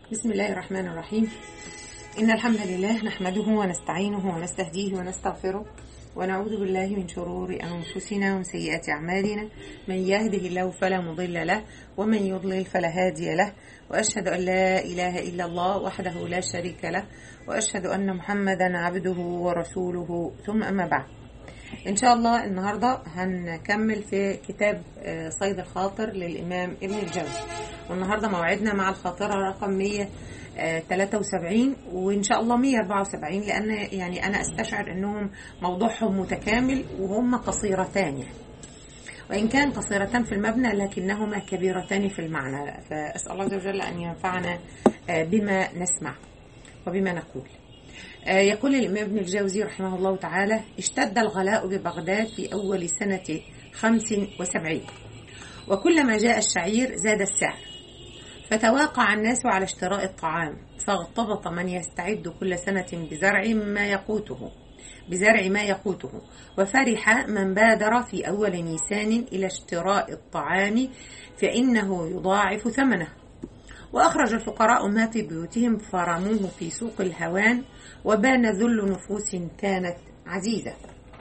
بسم الله الرحمن الرحيم إن الحمد لله نحمده ونستعينه ونستهديه ونستغفره ونعوذ بالله من شرور أنفسنا ومن سيئات أعمالنا من يهده الله فلا مضل له ومن يضلل فلا هادي له وأشهد أن لا إله إلا الله وحده لا شريك له وأشهد أن محمدا عبده ورسوله ثم أما بعد إن شاء الله النهاردة هنكمل في كتاب صيد الخاطر للإمام ابن الجوزي والنهاردة موعدنا مع الخاطرة رقم 173 وإن شاء الله 174 لأن يعني أنا أستشعر أنهم موضوعهم متكامل وهم قصيرتان يعني وإن كان قصيرتان في المبنى لكنهما كبيرتان في المعنى فأسأل الله عز وجل أن ينفعنا بما نسمع وبما نقول يقول الإمام ابن الجوزي رحمه الله تعالى اشتد الغلاء ببغداد في أول سنة خمس وسبعين وكلما جاء الشعير زاد السعر فتواقع الناس على اشتراء الطعام فاغتبط من يستعد كل سنة بزرع ما يقوته بزرع ما يقوته وفرح من بادر في أول نيسان إلى اشتراء الطعام فإنه يضاعف ثمنه وأخرج الفقراء ما في بيوتهم فرموه في سوق الهوان وبان ذل نفوس كانت عزيزة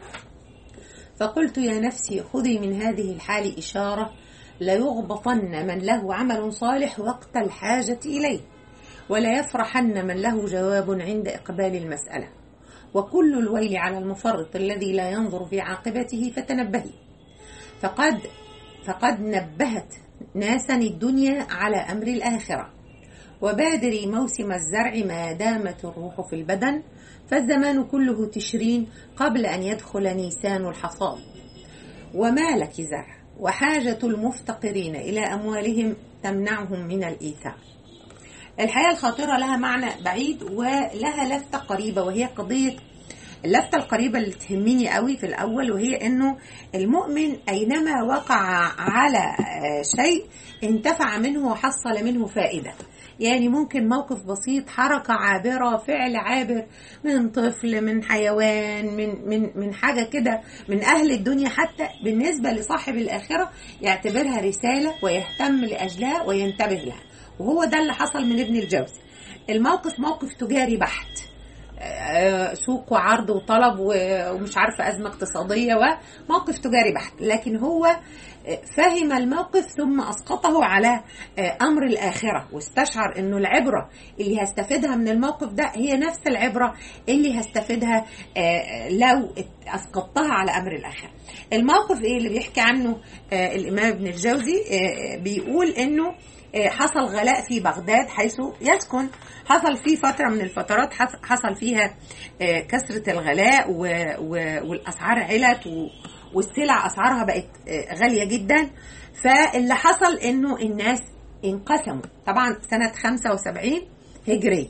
فقلت يا نفسي خذي من هذه الحال إشارة ليغبطن من له عمل صالح وقت الحاجة إليه ولا يفرحن من له جواب عند إقبال المسألة وكل الويل على المفرط الذي لا ينظر في عاقبته فتنبهي فقد فقد نبهت ناسا الدنيا على أمر الآخرة وبادري موسم الزرع ما دامت الروح في البدن فالزمان كله تشرين قبل أن يدخل نيسان الحصاد وما لك زرع وحاجة المفتقرين إلى أموالهم تمنعهم من الإيثار الحياة الخاطرة لها معنى بعيد ولها لفتة قريبة وهي قضية اللفتة القريبة اللي تهمني قوي في الأول وهي أنه المؤمن أينما وقع على شيء انتفع منه وحصل منه فائدة يعني ممكن موقف بسيط حركة عابرة فعل عابر من طفل من حيوان من من من حاجة كده من أهل الدنيا حتى بالنسبة لصاحب الآخرة يعتبرها رسالة ويهتم لأجلها وينتبه لها وهو ده اللي حصل من ابن الجوزي الموقف موقف تجاري بحت سوق وعرض وطلب ومش عارفه ازمه اقتصاديه وموقف تجاري بحت لكن هو فهم الموقف ثم اسقطه على امر الاخره واستشعر انه العبره اللي هستفيدها من الموقف ده هي نفس العبره اللي هستفيدها لو اسقطتها على امر الاخره الموقف ايه اللي بيحكي عنه الامام ابن الجوزي بيقول انه حصل غلاء في بغداد حيث يسكن حصل في فترة من الفترات حصل فيها كثرة الغلاء والأسعار علت والسلع أسعارها بقت غالية جدا فاللي حصل إنه الناس انقسموا طبعا سنة 75 هجري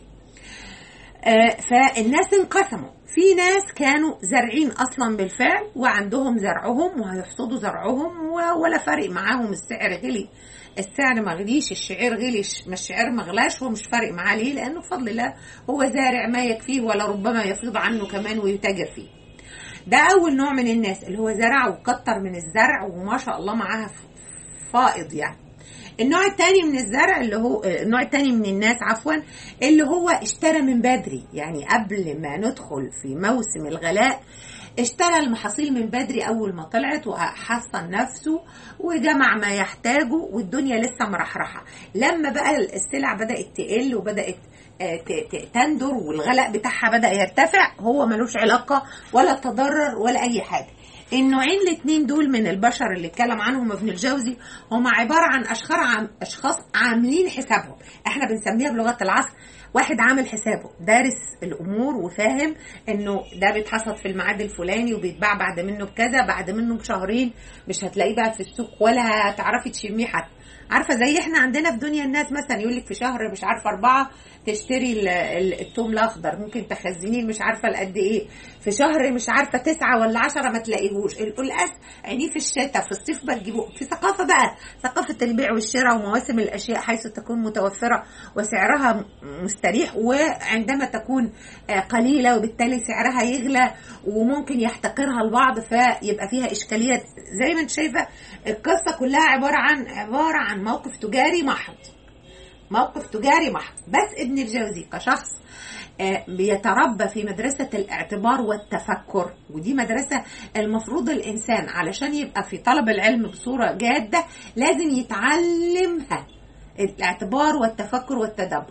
فالناس انقسموا في ناس كانوا زارعين اصلا بالفعل وعندهم زرعهم وهيحصدوا زرعهم ولا فارق معاهم السعر غلي السعر ما غليش الشعير غلي ما الشعير ما غلاش هو مش فارق معاه ليه لانه بفضل الله هو زارع ما يكفيه ولا ربما يفيض عنه كمان ويتاجر فيه ده اول نوع من الناس اللي هو زرع وكتر من الزرع وما شاء الله معاها فائض يعني النوع الثاني من الزرع اللي هو النوع الثاني من الناس عفوا اللي هو اشترى من بدري يعني قبل ما ندخل في موسم الغلاء اشترى المحاصيل من بدري اول ما طلعت وحصن نفسه وجمع ما يحتاجه والدنيا لسه مرحرحه لما بقى السلع بدات تقل وبدات تندر والغلاء بتاعها بدا يرتفع هو ملوش علاقه ولا تضرر ولا اي حاجه النوعين الاثنين دول من البشر اللي اتكلم عنهم ابن الجوزي هم عباره عن اشخاص عم اشخاص عاملين حسابهم احنا بنسميها بلغه العصر واحد عامل حسابه دارس الامور وفاهم انه ده بيتحصد في الميعاد الفلاني وبيتباع بعد منه بكذا بعد منه بشهرين مش هتلاقيه بقى في السوق ولا هتعرفي تشميه حتى عارفه زي احنا عندنا في دنيا الناس مثلا يقول لك في شهر مش عارفه اربعه تشتري الثوم الاخضر ممكن تخزنيه مش عارفه لقد ايه في شهر مش عارفه تسعه ولا عشرة ما تلاقيهوش القلقاس عينيه في الشتاء في الصيف بتجيبوه في ثقافه بقى ثقافه البيع والشراء ومواسم الاشياء حيث تكون متوفره وسعرها مستريح وعندما تكون قليله وبالتالي سعرها يغلى وممكن يحتقرها البعض فيبقى فيها اشكاليات زي ما انت شايفه القصه كلها عباره عن عباره عن موقف تجاري محض موقف تجاري محض بس ابن الجوزي كشخص آه، بيتربى في مدرسة الاعتبار والتفكر ودي مدرسة المفروض الإنسان علشان يبقى في طلب العلم بصورة جادة لازم يتعلمها الاعتبار والتفكر والتدبر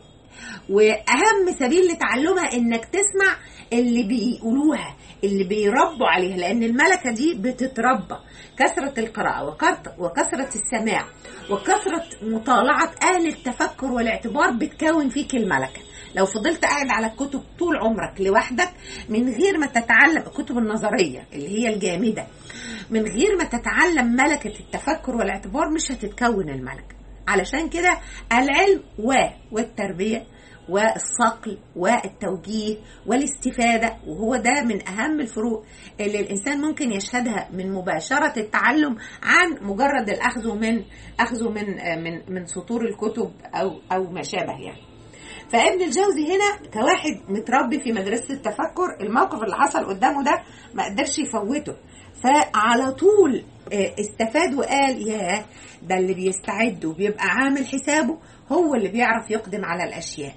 واهم سبيل لتعلمها انك تسمع اللي بيقولوها اللي بيربوا عليها لان الملكه دي بتتربى كثره القراءه وكثرة- وكثره السماع وكثره مطالعه اهل التفكر والاعتبار بتكون فيك الملكه لو فضلت قاعد على الكتب طول عمرك لوحدك من غير ما تتعلم الكتب النظريه اللي هي الجامده من غير ما تتعلم ملكه التفكر والاعتبار مش هتتكون الملكه علشان كده العلم و والتربيه والصقل والتوجيه والاستفادة وهو ده من أهم الفروق اللي الإنسان ممكن يشهدها من مباشرة التعلم عن مجرد الأخذ من أخذه من من من سطور الكتب أو أو ما شابه يعني. فابن الجوزي هنا كواحد متربي في مدرسة التفكر الموقف اللي حصل قدامه ده ما قدرش يفوته فعلى طول آه، استفاد وقال يا ده اللي بيستعد وبيبقى عامل حسابه هو اللي بيعرف يقدم على الأشياء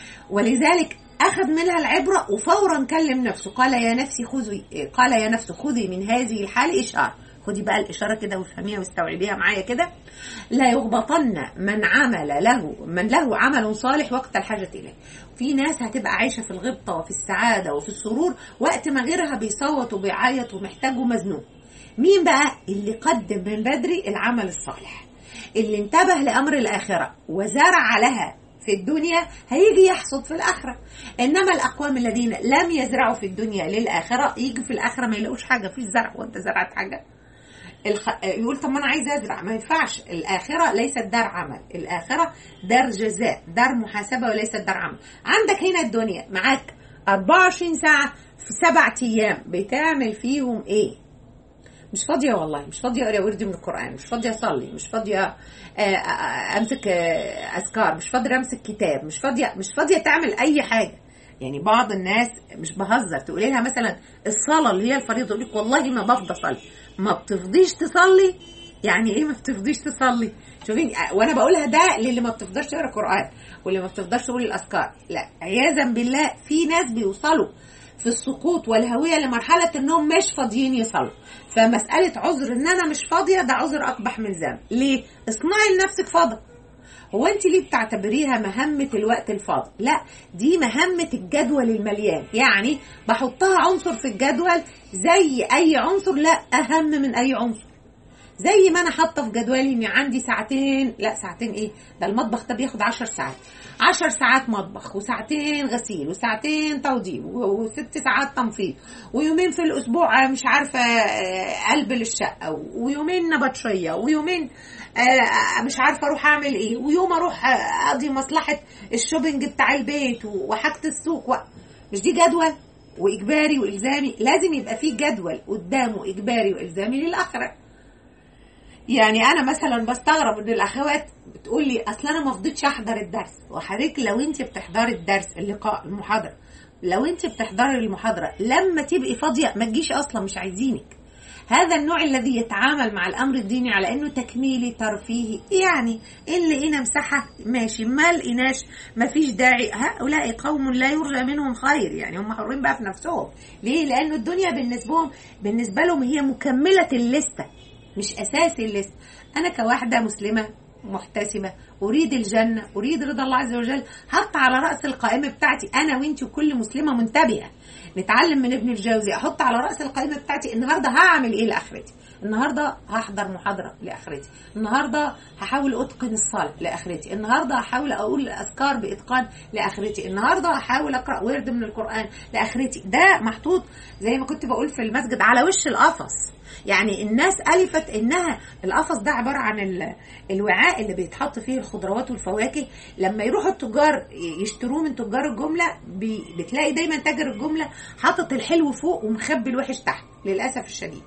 ولذلك أخذ منها العبرة وفورا كلم نفسه قال يا نفسي خذي قال يا نفس خذي من هذه الحال إشارة خدي بقى الإشارة كده وافهميها واستوعبيها معايا كده لا يغبطن من عمل له من له عمل صالح وقت الحاجة إليه في ناس هتبقى عايشة في الغبطة وفي السعادة وفي السرور وقت ما غيرها بيصوت وبيعيط ومحتاج ومزنوق مين بقى اللي قدم من بدري العمل الصالح اللي انتبه لأمر الآخرة وزرع لها في الدنيا هيجي يحصد في الآخرة إنما الأقوام الذين لم يزرعوا في الدنيا للآخرة يجي في الآخرة ما يلاقوش حاجة فيش زرع وأنت زرعت حاجة الخ... يقول طب ما انا عايز ازرع ما ينفعش الاخره ليست دار عمل الاخره دار جزاء دار محاسبه وليست دار عمل عندك هنا الدنيا معاك 24 ساعه في سبع ايام بتعمل فيهم ايه مش فاضيه والله مش فاضيه اقرا ورد من القران مش فاضيه اصلي مش فاضيه آه، آه، امسك آه، اذكار مش فاضيه امسك كتاب مش فاضيه مش فاضيه تعمل اي حاجه يعني بعض الناس مش بهزر تقولي لها مثلا الصلاه اللي هي الفريضه تقول لك والله ما بفضى اصلي ما بتفضيش تصلي يعني ايه ما بتفضيش تصلي شوفين وانا بقولها ده للي ما بتفضلش تقرا قران واللي ما بتفضلش تقول الاذكار لا عياذا بالله في ناس بيوصلوا في السقوط والهويه لمرحله انهم مش فاضيين يصلوا فمساله عذر ان انا مش فاضيه ده عذر اقبح من ذنب ليه اصنعي لنفسك فضل هو انت ليه بتعتبريها مهمة الوقت الفاضي لا دي مهمة الجدول المليان يعني بحطها عنصر في الجدول زي اي عنصر لا اهم من اي عنصر زي ما انا حاطه في جدولي اني عندي ساعتين لا ساعتين ايه ده المطبخ ده بياخد عشر ساعات عشر ساعات مطبخ وساعتين غسيل وساعتين توضيب و- وست ساعات تنظيف ويومين في الاسبوع مش عارفه آه، قلب للشقه ويومين نبطشيه ويومين آه، مش عارفه اروح اعمل ايه ويوم اروح آه، اقضي مصلحه الشوبينج بتاع البيت وحاجه السوق و... مش دي جدول واجباري والزامي لازم يبقى فيه جدول قدامه اجباري والزامي للاخره يعني انا مثلا بستغرب ان الاخوات بتقول لي اصل انا ما فضيتش احضر الدرس وحضرتك لو انت بتحضري الدرس اللقاء المحاضره لو انت بتحضري المحاضره لما تبقي فاضيه ما تجيش اصلا مش عايزينك هذا النوع الذي يتعامل مع الامر الديني على انه تكميلي ترفيهي يعني ان لقينا مساحه ماشي ما لقيناش ما فيش داعي هؤلاء قوم لا يرجى منهم خير يعني هم حرين بقى في نفسهم ليه لانه الدنيا بالنسبه لهم بالنسبه لهم هي مكمله الليسته مش اساسي الليسته انا كواحده مسلمه محتسبة أريد الجنة أريد رضا الله عز وجل حط على رأس القائمة بتاعتي أنا وإنتي وكل مسلمة منتبهة نتعلم من ابن الجوزي أحط على رأس القائمة بتاعتي النهاردة هعمل إيه لآخرتي النهاردة هحضر محاضرة لآخرتي النهاردة هحاول أتقن الصلاة لآخرتي النهاردة هحاول أقول الأذكار بإتقان لآخرتي النهاردة هحاول أقرأ ورد من القرآن لآخرتي ده محطوط زي ما كنت بقول في المسجد على وش القفص يعني الناس ألفت إنها القفص ده عبارة عن ال- الوعاء اللي بيتحط فيه الخضروات والفواكه لما يروحوا التجار يشتروه من تجار الجملة بي- بتلاقي دايما تاجر الجملة حاطط الحلو فوق ومخبي الوحش تحت للأسف الشديد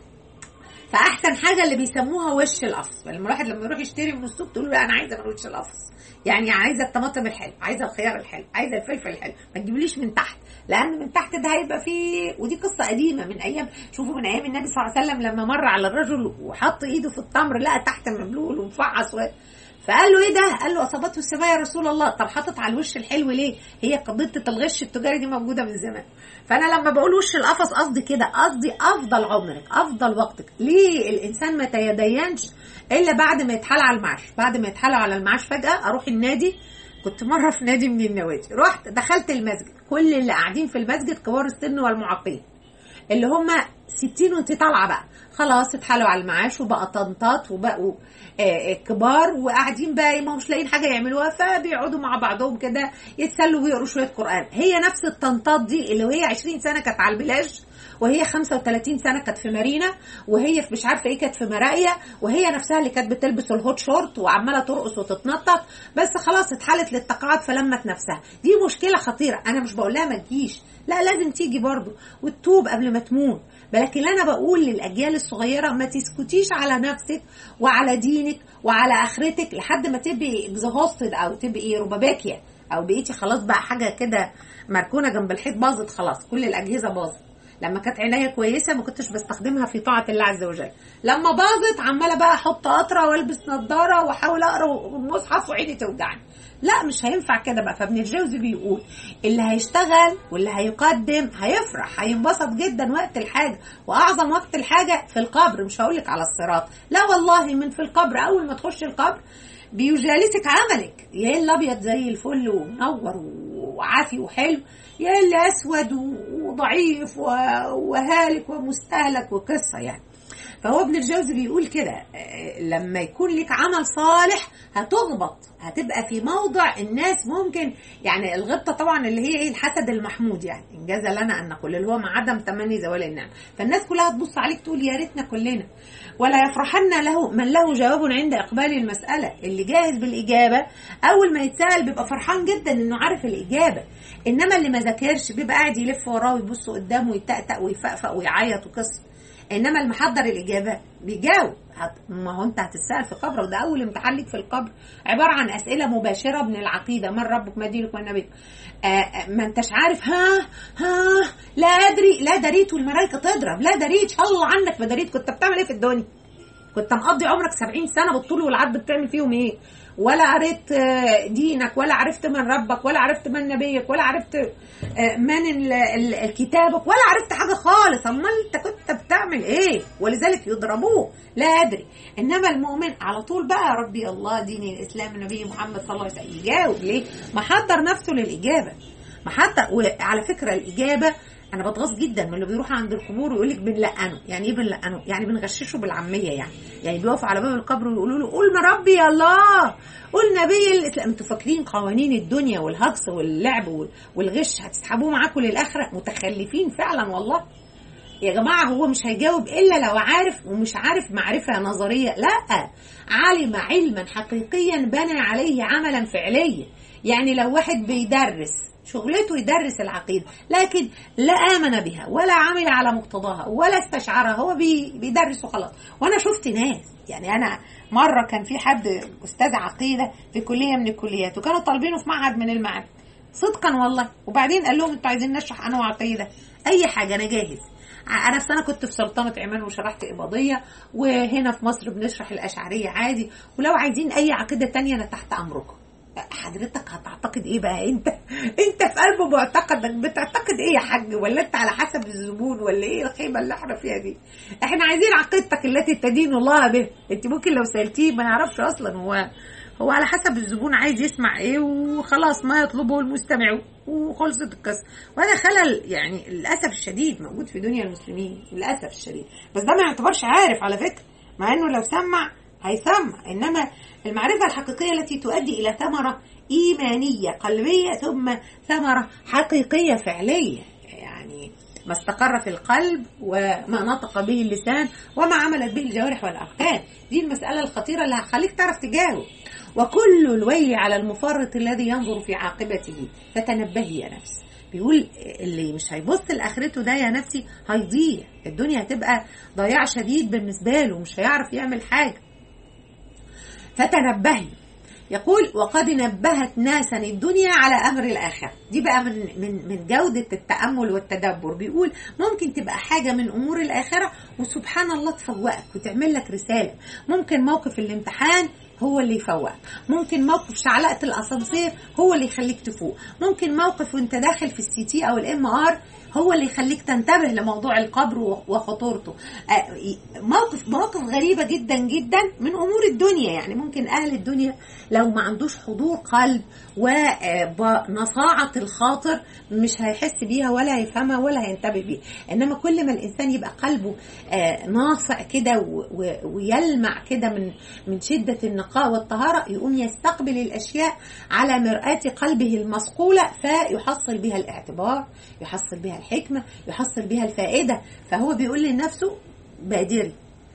فاحسن حاجه اللي بيسموها وش القفص فلما الواحد لما يروح يشتري من السوق تقول له لا انا عايزه من وش القفص يعني عايزه الطماطم الحلو عايزه الخيار الحلو عايزه الفلفل الحلو ما تجيبليش من تحت لان من تحت ده هيبقى فيه ودي قصه قديمه من ايام شوفوا من ايام النبي صلى الله عليه وسلم لما مر على الرجل وحط ايده في التمر لقى تحت مبلول ومفعص و... فقال له ايه ده قال له اصابته السماء يا رسول الله طب حاطط على الوش الحلو ليه هي قضيه الغش التجاري دي موجوده من زمان فانا لما بقول وش القفص قصدي كده قصدي افضل عمرك افضل وقتك ليه الانسان ما يتدينش الا بعد ما يتحال على المعاش بعد ما يتحال على المعاش فجاه اروح النادي كنت مره في نادي من النوادي رحت دخلت المسجد كل اللي قاعدين في المسجد كبار السن والمعاقين اللي هم 60 وانت طالعه بقى خلاص اتحالوا على المعاش وبقى طنطات وبقوا آه كبار وقاعدين بقى ما مش لاقيين حاجه يعملوها فبيقعدوا مع بعضهم كده يتسلوا ويقروا شويه قران هي نفس الطنطات دي اللي وهي 20 سنه كانت على البلاج وهي 35 سنه كانت في مارينا وهي في مش عارفه ايه كانت في مراقيه وهي نفسها اللي كانت بتلبس الهوت شورت وعماله ترقص وتتنطط بس خلاص اتحالت للتقاعد فلمت نفسها دي مشكله خطيره انا مش بقول لها ما تجيش لا لازم تيجي برضو وتتوب قبل ما تموت لكن انا بقول للاجيال الصغيره ما تسكتيش على نفسك وعلى دينك وعلى اخرتك لحد ما تبقي اكزهوستد او تبقي رباباكيه او بقيتي خلاص بقى حاجه كده مركونه جنب الحيط باظت خلاص كل الاجهزه باظت لما كانت عنايه كويسه ما كنتش بستخدمها في طاعه الله عز وجل لما باظت عماله بقى احط قطره والبس نظاره واحاول اقرا المصحف وعيني توجعني لا مش هينفع كده بقى فابن الجوزي بيقول اللي هيشتغل واللي هيقدم هيفرح هينبسط جدا وقت الحاجه واعظم وقت الحاجه في القبر مش هقول لك على الصراط لا والله من في القبر اول ما تخش القبر بيجالسك عملك يا الابيض زي الفل ومنور وعافي وحلو يا اللي اسود وضعيف وهالك ومستهلك وقصه يعني فهو ابن الجوزي بيقول كده لما يكون لك عمل صالح هتغبط هتبقى في موضع الناس ممكن يعني الغبطة طبعا اللي هي ايه الحسد المحمود يعني انجاز لنا ان نقول اللي هو مع عدم تمني زوال النعم فالناس كلها تبص عليك تقول يا ريتنا كلنا ولا يفرحن له من له جواب عند اقبال المسألة اللي جاهز بالاجابة اول ما يتسأل بيبقى فرحان جدا انه عارف الاجابة انما اللي ما ذاكرش بيبقى قاعد يلف وراه ويبص قدامه ويتأتأ ويفقفق ويعيط وقصه انما المحضر الاجابه بيجاوب ما هو انت هتتسال في قبرك ده اول امتحان ليك في القبر عباره عن اسئله مباشره من العقيده من ربك ما دينك ما نبيك آه ما انتش عارف ها ها لا ادري لا دريت والملائكه تضرب لا دريت شاء الله عنك ما دريت كنت بتعمل ايه في الدنيا كنت مقضي عمرك 70 سنه بالطول والعرض بتعمل فيهم ايه ولا قريت دينك ولا عرفت من ربك ولا عرفت من نبيك ولا عرفت من كتابك ولا عرفت حاجه خالص امال انت كنت بتعمل ايه ولذلك يضربوه لا ادري انما المؤمن على طول بقى ربي الله دين الاسلام النبي محمد صلى الله عليه وسلم يجاوب ليه محضر نفسه للاجابه محضر وعلى فكره الاجابه انا بتغاظ جدا من اللي بيروح عند القبور ويقول لك بنلقنه يعني ايه بنلقنه يعني بنغششه بالعاميه يعني يعني بيقفوا على باب القبر ويقولوا له قول ما ربي يا الله قول نبي الاسلام انتوا فاكرين قوانين الدنيا والهجص واللعب والغش هتسحبوه معاكم للاخره متخلفين فعلا والله يا جماعة هو مش هيجاوب إلا لو عارف ومش عارف معرفة نظرية لا علم علما حقيقيا بنى عليه عملا فعليا يعني لو واحد بيدرس شغلته يدرس العقيدة لكن لا آمن بها ولا عمل على مقتضاها ولا استشعرها هو بيدرس وخلاص وأنا شفت ناس يعني أنا مرة كان في حد أستاذ عقيدة في كلية من الكليات وكانوا طالبينه في معهد من المعهد صدقا والله وبعدين قال لهم انتوا عايزين نشرح أنواع عقيدة أي حاجة أنا جاهز انا في سنه كنت في سلطنه عمان وشرحت اباضيه وهنا في مصر بنشرح الاشعريه عادي ولو عايزين اي عقيده تانية انا تحت امركم حضرتك هتعتقد ايه بقى انت انت في قلب معتقدك بتعتقد ايه يا حاج ولا انت على حسب الزبون ولا ايه الخيبه اللي احنا فيها دي احنا عايزين عقيدتك التي تدين الله به انت ممكن لو سالتيه ما يعرفش اصلا هو هو على حسب الزبون عايز يسمع ايه وخلاص ما يطلبه المستمع وخلصت القصه وهذا خلل يعني للاسف الشديد موجود في دنيا المسلمين للاسف الشديد بس ده ما يعتبرش عارف على فكره مع انه لو سمع هيسمع انما المعرفه الحقيقيه التي تؤدي الى ثمره ايمانيه قلبيه ثم ثمره حقيقيه فعليه يعني ما استقر في القلب وما نطق به اللسان وما عملت به الجوارح والاركان دي المساله الخطيره اللي هتخليك تعرف تجاوب وكل الويل على المفرط الذي ينظر في عاقبته فتنبهي يا نفس بيقول اللي مش هيبص لاخرته ده يا نفسي هيضيع الدنيا هتبقى ضياع شديد بالنسبه له مش هيعرف يعمل حاجه فتنبهي يقول وقد نبهت ناسا الدنيا على امر الاخره دي بقى من من من جوده التامل والتدبر بيقول ممكن تبقى حاجه من امور الاخره وسبحان الله تفوقك وتعمل لك رساله ممكن موقف الامتحان هو اللي يفوق ممكن موقف شعلقه الاسانسير هو اللي يخليك تفوق ممكن موقف وانت داخل في السي تي او الام ار هو اللي يخليك تنتبه لموضوع القبر وخطورته موقف مواقف غريبة جدا جدا من أمور الدنيا يعني ممكن أهل الدنيا لو ما عندوش حضور قلب ونصاعة الخاطر مش هيحس بيها ولا هيفهمها ولا هينتبه بيها إنما كل ما الإنسان يبقى قلبه ناصع كده ويلمع كده من من شدة النقاء والطهارة يقوم يستقبل الأشياء على مرآة قلبه المصقولة فيحصل بها الاعتبار يحصل بها الحكمة يحصل بها الفائدة فهو بيقول لنفسه بادري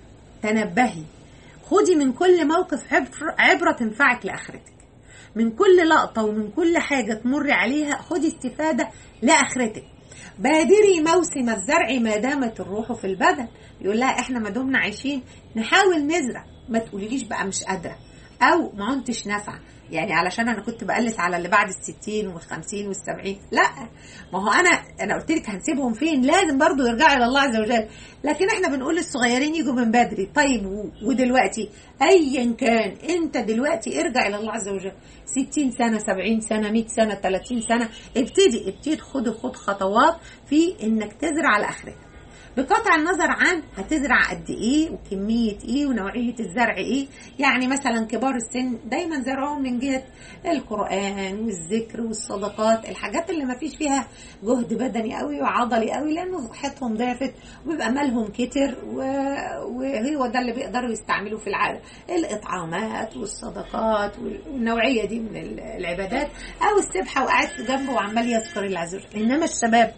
تنبهي خدي من كل موقف عبر عبرة تنفعك لآخرتك من كل لقطة ومن كل حاجة تمر عليها خدي استفادة لآخرتك بادري موسم الزرع ما دامت الروح في البدن يقول لها احنا ما دمنا عايشين نحاول نزرع ما تقوليليش بقى مش قادرة او ما عنتش نافعة يعني علشان انا كنت بقلس على اللي بعد الستين والخمسين والسبعين لا ما هو انا انا قلت لك هنسيبهم فين لازم برضو يرجعوا الى الله عز وجل لكن احنا بنقول للصغيرين يجوا من بدري طيب ودلوقتي ايا كان انت دلوقتي ارجع الى الله عز وجل 60 سنة 70 سنة 100 سنة 30 سنة ابتدي ابتدي خد خد خطوات في انك تزرع لاخرتك بقطع النظر عن هتزرع قد ايه وكمية ايه ونوعية الزرع ايه يعني مثلا كبار السن دايما زرعهم من جهة القرآن والذكر والصدقات الحاجات اللي ما فيش فيها جهد بدني قوي وعضلي قوي لانه صحتهم ضعفت وبيبقى مالهم كتر وهو ده اللي بيقدروا يستعملوا في العالم الاطعامات والصدقات والنوعية دي من العبادات او السبحة وقاعد في جنبه وعمال يذكر الله عز وجل انما الشباب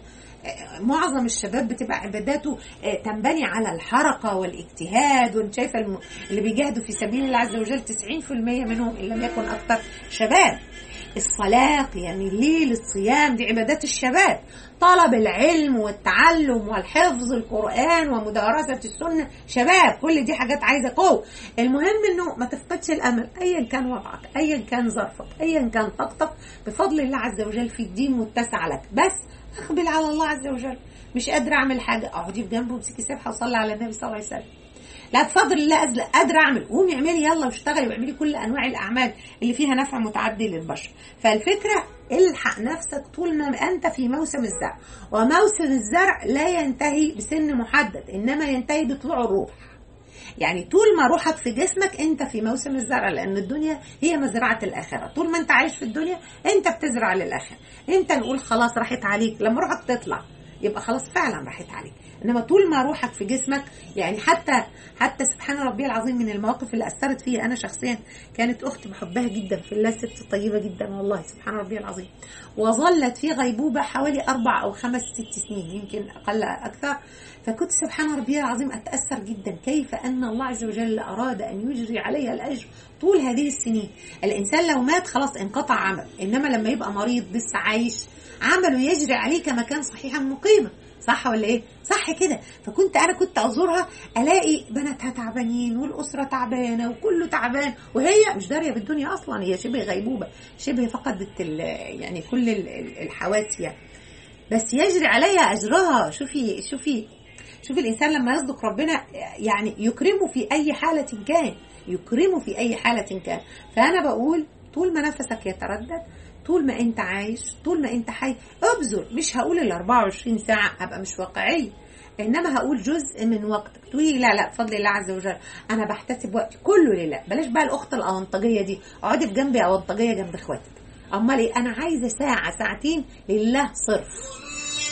معظم الشباب بتبقى عباداته تنبني على الحركة والاجتهاد وانت شايفة اللي بيجاهدوا في سبيل الله عز وجل 90% منهم إن لم يكن أكثر شباب الصلاة قيام الليل الصيام دي عبادات الشباب طلب العلم والتعلم والحفظ القرآن ومدارسة السنة شباب كل دي حاجات عايزة قوة المهم انه ما تفقدش الامل ايا كان وضعك ايا كان ظرفك ايا كان طاقتك بفضل الله عز وجل في الدين متسع لك بس اقبل على الله عز وجل مش قادرة اعمل حاجة اقعدي في جنبه وامسكي سبحة وصلي على النبي صلى الله عليه وسلم لا بفضل الله قادرة اعمل قومي اعملي يلا واشتغلي واعملي كل انواع الاعمال اللي فيها نفع متعدي للبشر فالفكرة الحق نفسك طول ما انت في موسم الزرع وموسم الزرع لا ينتهي بسن محدد انما ينتهي بطلوع الروح يعني طول ما روحك في جسمك انت في موسم الزرع لان الدنيا هي مزرعه الاخره طول ما انت عايش في الدنيا انت بتزرع للاخره انت نقول خلاص راحت عليك لما روحك تطلع يبقى خلاص فعلا راحت عليك انما طول ما روحك في جسمك يعني حتى حتى سبحان ربي العظيم من المواقف اللي اثرت فيا انا شخصيا كانت اختي بحبها جدا في الله ست طيبه جدا والله سبحان ربي العظيم وظلت في غيبوبه حوالي اربع او خمس ست سنين يمكن اقل اكثر فكنت سبحان ربي العظيم اتاثر جدا كيف ان الله عز وجل اراد ان يجري عليها الاجر طول هذه السنين الانسان لو مات خلاص انقطع عمل انما لما يبقى مريض لسه عايش عمله يجري عليه كما كان صحيحا مقيما صح ولا ايه صح كده فكنت انا كنت ازورها الاقي بناتها تعبانين والاسره تعبانه وكله تعبان وهي مش داريه بالدنيا اصلا هي شبه غيبوبه شبه فقدت يعني كل الحواس يعني بس يجري عليها اجرها شوفي شوفي شوفي الانسان لما يصدق ربنا يعني يكرمه في اي حاله كان يكرمه في اي حاله كان فانا بقول طول ما نفسك يتردد طول ما انت عايش طول ما انت حي ابذل مش هقول ال 24 ساعه ابقى مش واقعيه انما هقول جزء من وقتك تقولي لا لا بفضل الله عز وجل انا بحتسب وقتي كله لله بلاش بقى الاخت الاونطجيه دي اقعدي في جنبي اونطجيه جنب اخواتك امال ايه انا عايزه ساعه ساعتين لله صرف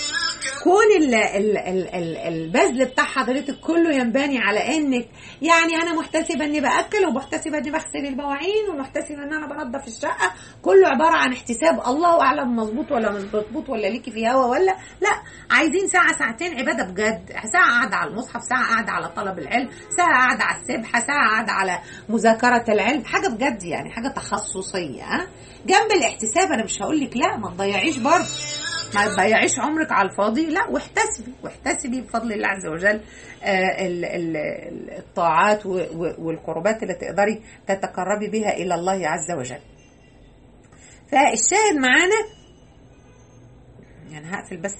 كون ال ال ال ال البذل بتاع حضرتك كله ينبني على انك يعني انا محتسبه اني باكل ومحتسبه اني بغسل المواعين ومحتسبه ان انا بنظف الشقه كله عباره عن احتساب الله اعلم مظبوط ولا مش مظبوط ولا ليكي في هوا ولا لا عايزين ساعه ساعتين عباده بجد ساعه قاعده على المصحف ساعه قاعده على طلب العلم ساعه قاعده على السبحه ساعه قاعده على مذاكره العلم حاجه بجد يعني حاجه تخصصيه ها جنب الاحتساب انا مش هقول لك لا ما تضيعيش برضه ما تضيعيش عمرك على الفاضي لا واحتسبي واحتسبي بفضل الله عز وجل الطاعات والقربات اللي تقدري تتقربي بها الى الله عز وجل فالشاهد معانا يعني هقفل بس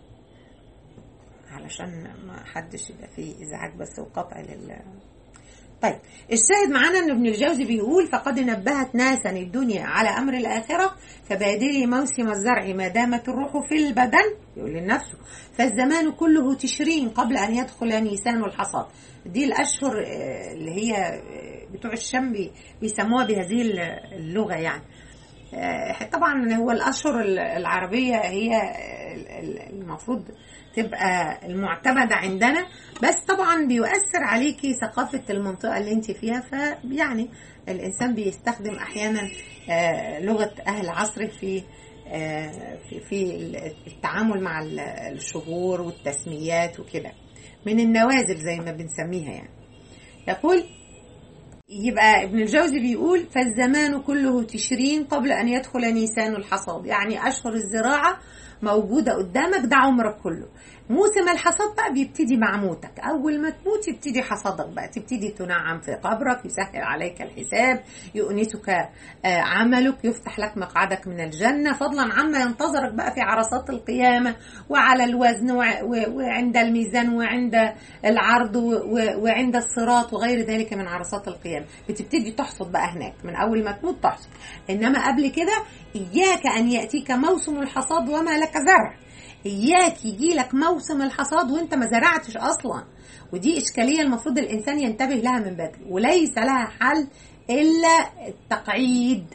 علشان ما حدش يبقى فيه ازعاج بس وقطع لل طيب الشاهد معانا ان ابن الجوزي بيقول فقد نبهت ناسا الدنيا على امر الاخره فبادري موسم الزرع ما دامت الروح في البدن يقول لنفسه فالزمان كله تشرين قبل ان يدخل نيسان الحصاد دي الاشهر آه، اللي هي آه، بتوع الشام بي- بيسموها بهذه اللغه يعني آه، طبعا هو الاشهر العربيه هي ال- ال- المفروض تبقى المعتمدة عندنا بس طبعا بيؤثر عليكي ثقافة المنطقة اللي انت فيها فيعني الإنسان بيستخدم أحيانا آه، لغة أهل عصره في آه، في في التعامل مع ال- الشهور والتسميات وكده من النوازل زي ما بنسميها يعني يقول يبقى ابن الجوزي بيقول فالزمان كله تشرين قبل أن يدخل نيسان الحصاد يعني أشهر الزراعة موجودة قدامك ده عمرك كله موسم الحصاد بقى بيبتدي مع موتك أول ما تموت يبتدي حصادك بقى تبتدي تنعم في قبرك يسهل عليك الحساب يؤنسك آه، عملك يفتح لك مقعدك من الجنة فضلا عما ينتظرك بقى في عرصات القيامة وعلى الوزن وع- و- وعند الميزان وعند العرض و- و- وعند الصراط وغير ذلك من عرصات القيامة بتبتدي تحصد بقى هناك من أول ما تموت تحصد إنما قبل كده إياك أن يأتيك موسم الحصاد وما لك زرع إياك يجيلك موسم الحصاد وأنت ما زرعتش أصلا ودي إشكالية المفروض الإنسان ينتبه لها من بدري وليس لها حل إلا التقعيد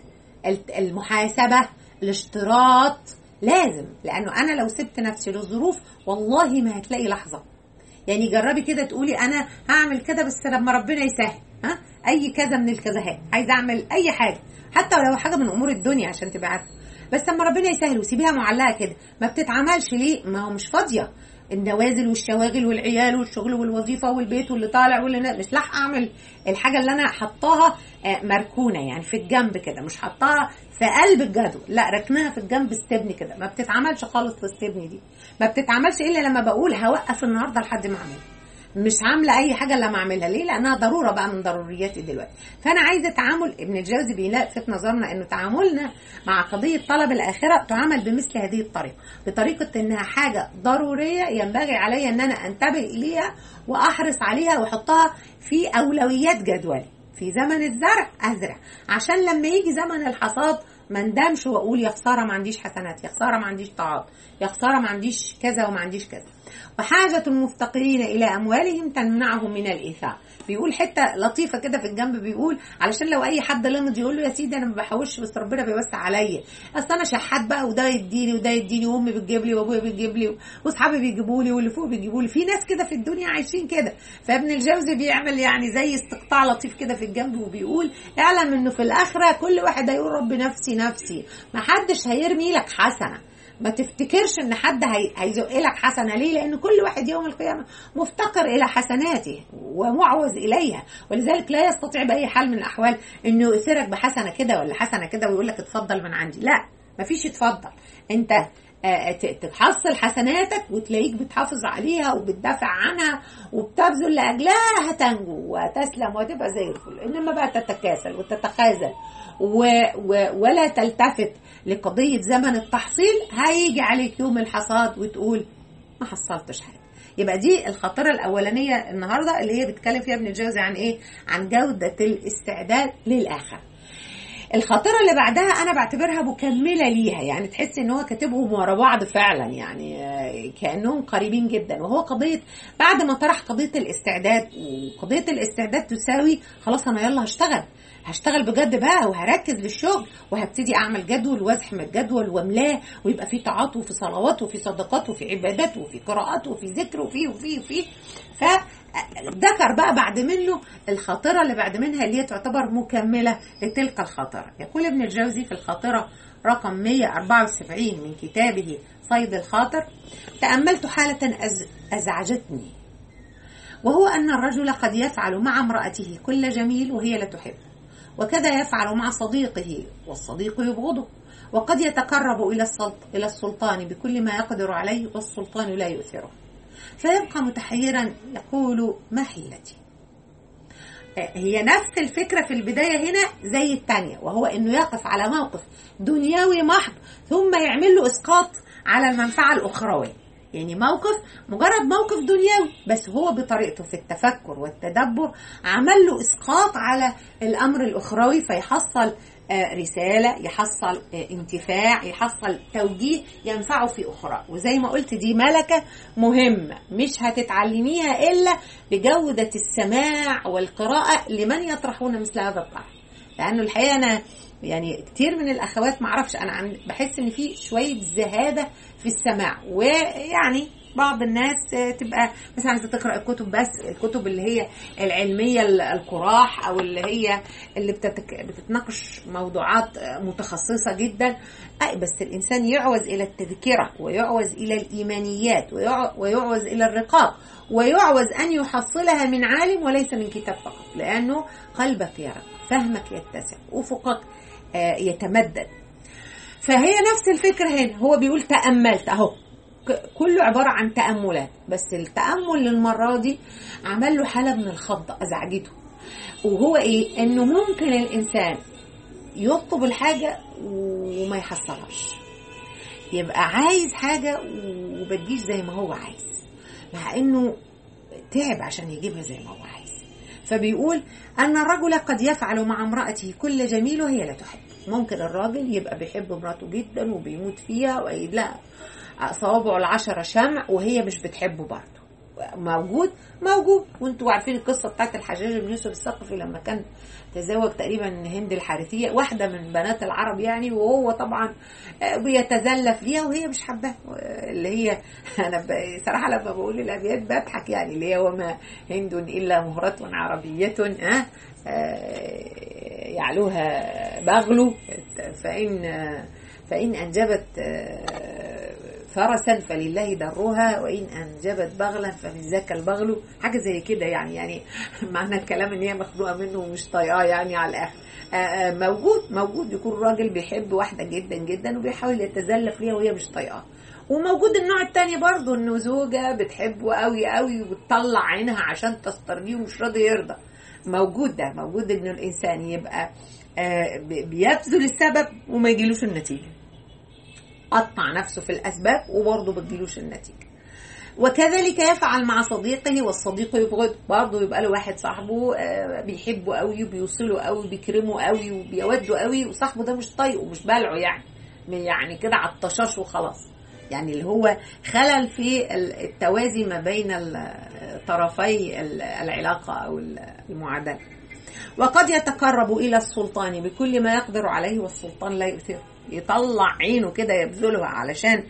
المحاسبة الاشتراط لازم لأنه أنا لو سبت نفسي للظروف والله ما هتلاقي لحظة يعني جربي كده تقولي انا هعمل كده بس لما ربنا يسهل ها اي كذا من الكذاهات عايزه اعمل اي حاجه حتى لو حاجه من امور الدنيا عشان تبقى عارفه بس لما ربنا يسهل وسيبيها معلقه كده ما بتتعملش ليه ما هو مش فاضيه النوازل والشواغل والعيال والشغل والوظيفه والبيت واللي طالع واللي نا- مش لاحقه اعمل الحاجه اللي انا حطاها آه، مركونه يعني في الجنب كده مش حطاها في قلب الجدول لا ركناها في الجنب استبني كده ما بتتعملش خالص في استبني دي ما بتتعملش الا لما بقول هوقف النهارده لحد ما اعملها مش عامله اي حاجه الا ما اعملها ليه لانها ضروره بقى من ضرورياتي دلوقتي فانا عايزه تعامل ابن الجوزي بيلفت نظرنا انه تعاملنا مع قضيه طلب الاخره تعامل بمثل هذه الطريقه بطريقه انها حاجه ضروريه ينبغي علي ان انا انتبه اليها واحرص عليها واحطها في اولويات جدولي في زمن الزرع ازرع عشان لما يجي زمن الحصاد ما ندمش واقول يا خساره ما عنديش حسنات يا خساره ما عنديش طاعات يا خساره ما عنديش كذا وما عنديش كذا وحاجة المفتقرين إلى أموالهم تمنعهم من الإيثار بيقول حتة لطيفة كده في الجنب بيقول علشان لو أي حد لمض يقول له يا سيدي أنا ما بحوش بس ربنا بيوسع عليا أصل أنا شحات بقى وده يديني وده يديني وأمي بتجيب لي وأبويا بيجيب لي وأصحابي بيجيبوا لي واللي فوق بيجيبوا لي في ناس كده في الدنيا عايشين كده فابن الجوزي بيعمل يعني زي استقطاع لطيف كده في الجنب وبيقول اعلم إنه في الآخرة كل واحد هيقول رب نفسي نفسي ما حدش هيرمي لك حسنة ما تفتكرش ان حد هي- هيزق لك حسنه ليه لان كل واحد يوم القيامه مفتقر الى حسناته ومعوز اليها ولذلك لا يستطيع باي حال من الاحوال انه يؤثرك بحسنه كده ولا حسنه كده ويقول لك اتفضل من عندي لا مفيش اتفضل انت آه، ت- تحصل حسناتك وتلاقيك بتحافظ عليها وبتدافع عنها وبتبذل لاجلها هتنجو وتسلم وتبقى زي الفل انما بقى تتكاسل وتتخاذل و و ولا تلتفت لقضيه زمن التحصيل هيجي عليك يوم الحصاد وتقول ما حصلتش حاجه يبقى دي الخطيره الاولانيه النهارده اللي هي بيتكلم فيها ابن الجوزي عن ايه عن جوده الاستعداد للاخره الخاطرة اللي بعدها أنا بعتبرها مكملة ليها يعني تحس إن هو كاتبهم ورا بعض فعلا يعني آه، كأنهم قريبين جدا وهو قضية بعد ما طرح قضية الاستعداد وقضية الاستعداد تساوي خلاص أنا يلا هشتغل هشتغل بجد بقى وهركز للشغل وهبتدي اعمل جدول وازحم الجدول واملاه ويبقى في طاعات وفي صلوات وفي صدقات وفي عبادات وفي قراءات وفي ذكر وفي وفي وفي فذكر بقى بعد منه الخاطرة اللي بعد منها اللي هي تعتبر مكملة لتلك الخاطرة يقول ابن الجوزي في الخاطرة رقم 174 من كتابه صيد الخاطر تأملت حالة أز... أزعجتني وهو أن الرجل قد يفعل مع امرأته كل جميل وهي لا تحبه وكذا يفعل مع صديقه والصديق يبغضه وقد يتقرب إلى السلط... إلى السلطان بكل ما يقدر عليه والسلطان لا يؤثره فيبقى متحيرا يقول ما حيلتي هي نفس الفكرة في البداية هنا زي التانية وهو انه يقف على موقف دنيوي محض ثم يعمل له اسقاط على المنفعة الاخروية يعني موقف مجرد موقف دنيوي بس هو بطريقته في التفكر والتدبر عمل له اسقاط على الامر الاخروي فيحصل رسالة يحصل انتفاع يحصل توجيه ينفعه في أخرى وزي ما قلت دي ملكة مهمة مش هتتعلميها إلا بجودة السماع والقراءة لمن يطرحون مثل هذا الطرح لأنه الحقيقة أنا يعني كتير من الأخوات معرفش أنا عن بحس إن في شوية زهادة في السماع ويعني بعض الناس تبقى مثلا عايزه تقرا الكتب بس الكتب اللي هي العلميه القراح او اللي هي اللي بتتك... بتتناقش موضوعات متخصصه جدا بس الانسان يعوز الى التذكره ويعوز الى الايمانيات ويعوز الى الرقاق ويعوز ان يحصلها من عالم وليس من كتاب فقط لانه قلبك يرى فهمك يتسع افقك يتمدد فهي نفس الفكره هنا هو بيقول تاملت اهو كله عبارة عن تأملات بس التأمل للمرة دي عمل له حالة من الخضة أزعجته وهو إيه إنه ممكن الإنسان يطلب الحاجة وما يحصلهاش يبقى عايز حاجة وبتجيش زي ما هو عايز مع إنه تعب عشان يجيبها زي ما هو عايز فبيقول أن الرجل قد يفعل مع امرأته كل جميل وهي لا تحب ممكن الراجل يبقى بيحب مراته جدا وبيموت فيها ويقول لها صوابعه العشرة شمع وهي مش بتحبه برضه موجود موجود وانتوا عارفين القصه بتاعت الحجاج بن يوسف الثقفي لما كان تزوج تقريبا هند الحارثيه واحده من بنات العرب يعني وهو طبعا بيتزلف ليها وهي مش حباه اللي هي انا صراحه لما بقول الابيات بضحك يعني اللي هي وما هند الا مهره عربيه ها يعلوها بغل فان فان انجبت فرسا فلله درها وان انجبت بغلا فمن ذاك البغل حاجه زي كده يعني يعني معنى الكلام ان هي مخلوقه منه ومش طايقاه يعني على الاخر موجود موجود يكون راجل بيحب واحده جدا جدا وبيحاول يتزلف ليها وهي مش طايقاه وموجود النوع التاني برضه انه زوجه بتحبه قوي قوي وبتطلع عينها عشان تسترضيه ومش راضي يرضى موجود ده موجود ان الانسان يبقى بيبذل السبب وما يجيلوش النتيجه قطع نفسه في الأسباب وبرضه بتجيلوش النتيجة وكذلك يفعل مع صديقه والصديق يبغض برضه يبقى له واحد صاحبه بيحبه قوي وبيوصله قوي بيكرمه قوي وبيوده قوي وصاحبه ده مش طايقه مش بالعه يعني يعني كده على الطشاش وخلاص يعني اللي هو خلل في التوازي ما بين طرفي العلاقة أو المعادلة وقد يتقرب إلى السلطان بكل ما يقدر عليه والسلطان لا يؤثره يطلع عينه كده يبذلها علشان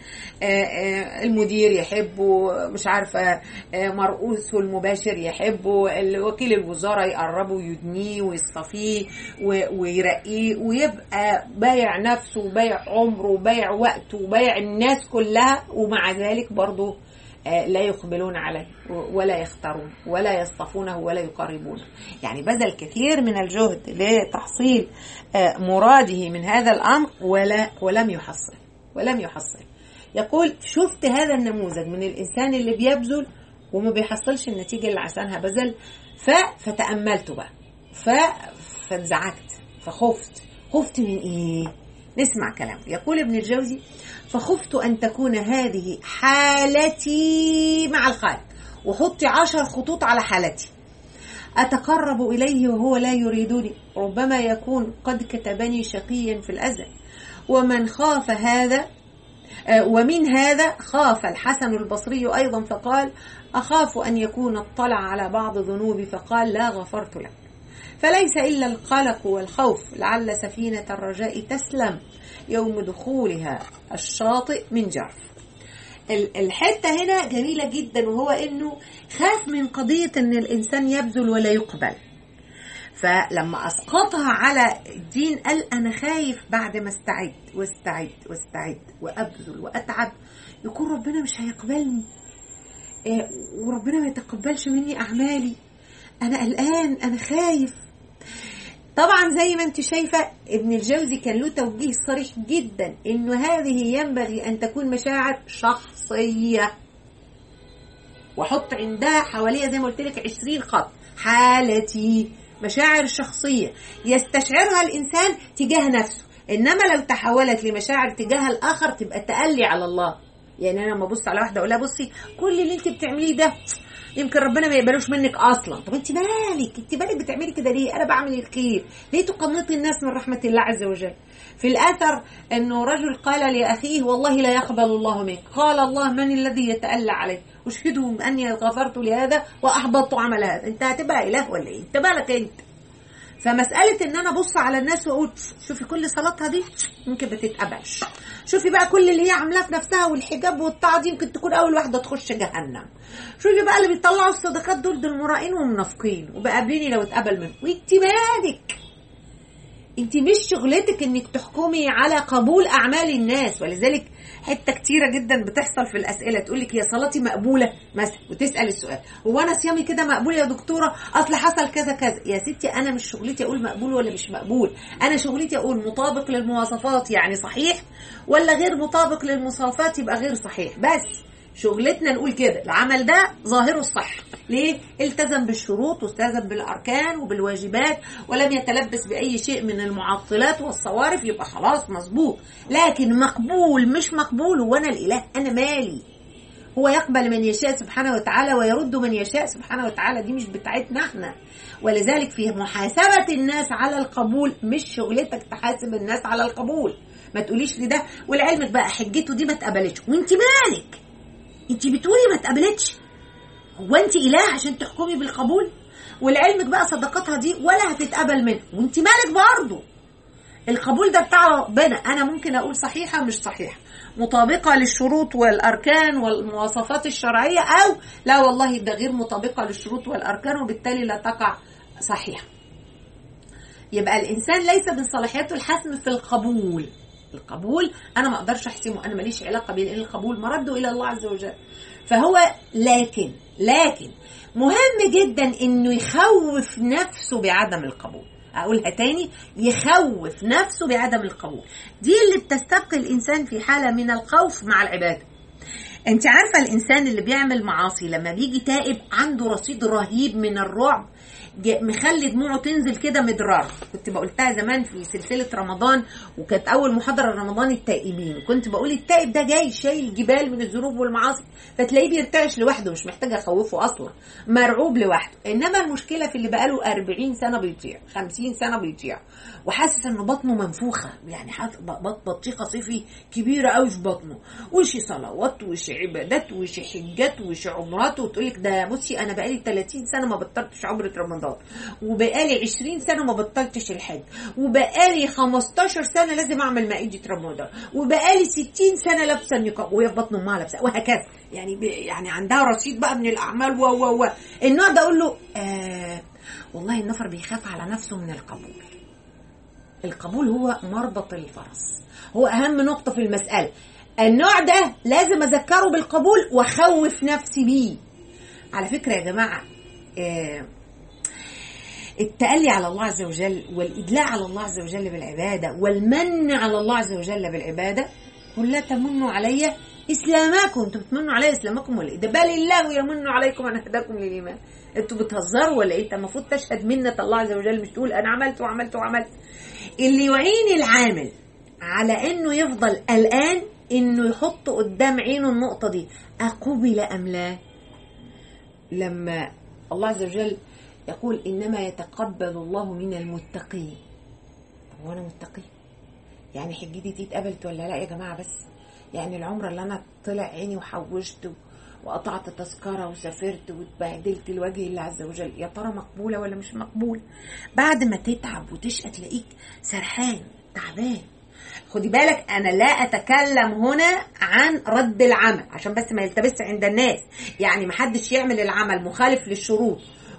المدير يحبه مش عارفة مرؤوسه المباشر يحبه وكيل الوزارة يقربه ويدنيه ويصطفيه ويرقيه ويبقى بايع نفسه وبايع عمره وبايع وقته وبايع الناس كلها ومع ذلك برضه لا يقبلون عليه ولا يختارون ولا يصطفونه ولا يقربونه يعني بذل كثير من الجهد لتحصيل مراده من هذا الأمر ولا ولم يحصل ولم يحصل يقول شفت هذا النموذج من الإنسان اللي بيبذل وما بيحصلش النتيجة اللي عشانها بذل فتأملت بقى ف فانزعجت فخفت خفت من ايه نسمع كلام يقول ابن الجوزي فخفت أن تكون هذه حالتي مع الخالق وحطي عشر خطوط على حالتي أتقرب إليه وهو لا يريدني ربما يكون قد كتبني شقيا في الأزل ومن خاف هذا ومن هذا خاف الحسن البصري أيضا فقال أخاف أن يكون اطلع على بعض ذنوبي فقال لا غفرت لك فليس إلا القلق والخوف لعل سفينة الرجاء تسلم يوم دخولها الشاطئ من جرف الحتة هنا جميلة جدا وهو انه خاف من قضية ان الانسان يبذل ولا يقبل فلما اسقطها على الدين قال انا خايف بعد ما استعد واستعد واستعد وابذل واتعب يكون ربنا مش هيقبلني وربنا ما يتقبلش مني اعمالي انا قلقان انا خايف طبعا زي ما انت شايفة ابن الجوزي كان له توجيه صريح جدا انه هذه ينبغي ان تكون مشاعر شخصية وحط عندها حواليها زي ما قلت لك 20 خط حالتي مشاعر شخصية يستشعرها الإنسان تجاه نفسه إنما لو تحولت لمشاعر تجاه الآخر تبقى تألي على الله يعني انا لما ابص على واحده اقول لها بصي كل اللي انت بتعمليه ده يمكن ربنا ما يقبلوش منك اصلا طب انت مالك انت مالك بتعملي كده ليه انا بعمل الخير ليه تقنطي الناس من رحمه الله عز وجل في الاثر انه رجل قال لاخيه والله لا يقبل الله منك قال الله من الذي يتألى عليه اشهدوا اني غفرت لهذا واحبطت عمل هذا انت هتبقى اله ولا ايه انت مالك انت فمسألة إن أنا أبص على الناس وأقول شوفي كل صلاتها دي يمكن ما تتقبلش. شوفي بقى كل اللي هي عاملاه في نفسها والحجاب والطاعة دي يمكن تكون أول واحدة تخش جهنم. شوفي بقى اللي بيطلعوا الصدقات دول دول مرائين ومنافقين وبقابليني لو اتقبل منهم وأنت مالك؟ انت مش شغلتك انك تحكمي على قبول اعمال الناس ولذلك حته كتيره جدا بتحصل في الاسئله تقول لك هي صلاتي مقبوله مثلا وتسال السؤال هو انا صيامي كده مقبول يا دكتوره اصل حصل كذا كذا يا ستي انا مش شغلتي اقول مقبول ولا مش مقبول انا شغلتي اقول مطابق للمواصفات يعني صحيح ولا غير مطابق للمواصفات يبقى غير صحيح بس شغلتنا نقول كده العمل ده ظاهره الصح ليه التزم بالشروط والتزم بالاركان وبالواجبات ولم يتلبس باي شيء من المعطلات والصوارف يبقى خلاص مظبوط لكن مقبول مش مقبول وانا الاله انا مالي هو يقبل من يشاء سبحانه وتعالى ويرد من يشاء سبحانه وتعالى دي مش بتاعتنا احنا ولذلك في محاسبة الناس على القبول مش شغلتك تحاسب الناس على القبول ما تقوليش لي ده ولعلمك بقى حجته دي ما اتقبلتش وانت مالك انت بتقولي ما اتقبلتش هو انت اله عشان تحكمي بالقبول ولعلمك بقى صدقاتها دي ولا هتتقبل منه وانت مالك برضه القبول ده بتاع ربنا انا ممكن اقول صحيحه مش صحيحه مطابقه للشروط والاركان والمواصفات الشرعيه او لا والله ده غير مطابقه للشروط والاركان وبالتالي لا تقع صحيحه يبقى الانسان ليس من صلاحيته الحسم في القبول القبول انا ما اقدرش احسمه انا ماليش علاقه بيه لان القبول مرده الى الله عز وجل فهو لكن لكن مهم جدا انه يخوف نفسه بعدم القبول اقولها تاني يخوف نفسه بعدم القبول دي اللي بتستبقي الانسان في حاله من الخوف مع العباده انت عارفه الانسان اللي بيعمل معاصي لما بيجي تائب عنده رصيد رهيب من الرعب مخلي دموعه تنزل كده مدرار كنت بقولتها زمان في سلسله رمضان وكانت اول محاضره رمضان التائبين كنت بقول التائب ده جاي شايل جبال من الذنوب والمعاصي فتلاقيه بيرتعش لوحده مش محتاج اخوفه اصلا مرعوب لوحده انما المشكله في اللي بقاله 40 سنه بيطيع 50 سنه بيطيع وحاسس ان بطنه منفوخه يعني حاسس بطيخه صيفي كبيره قوي في بطنه وش صلوات وش عبادات وش حجات وش عمرات وتقول لك ده بصي انا بقالي 30 سنه ما بطلتش عمره رمضان وبقالي 20 سنه ما بطلتش الحج وبقالي 15 سنه لازم اعمل مائده رمضان وبقالي 60 سنه لابسه النقاب وهي في بطن امها لابسه وهكذا يعني يعني عندها رصيد بقى من الاعمال و و و النوع ده اقول له آه والله النفر بيخاف على نفسه من القبول القبول هو مربط الفرس هو اهم نقطه في المساله النوع ده لازم اذكره بالقبول واخوف نفسي بيه على فكره يا جماعه آه التألي على الله عز وجل والإدلاء على الله عز وجل بالعبادة والمن على الله عز وجل بالعبادة قل لا تمنوا علي إسلامكم أنتوا بتمنوا علي إسلامكم ولا إيه؟ ده بل الله يمن عليكم أن هداكم للإيمان أنتوا بتهزروا ولا إيه؟ أنت المفروض تشهد منة الله عز وجل مش تقول أنا عملت وعملت وعملت اللي يعين العامل على إنه يفضل قلقان إنه يحط قدام عينه النقطة دي أقبل أم لا؟ لما الله عز وجل يقول إنما يتقبل الله من المتقين هو أنا متقي يعني حجتي دي اتقبلت ولا لا يا جماعة بس يعني العمرة اللي أنا طلع عيني وحوشت وقطعت تذكرة وسافرت واتبهدلت لوجه الله عز وجل يا ترى مقبولة ولا مش مقبولة بعد ما تتعب وتشقى تلاقيك سرحان تعبان خدي بالك انا لا اتكلم هنا عن رد العمل عشان بس ما يلتبس عند الناس يعني محدش يعمل العمل مخالف للشروط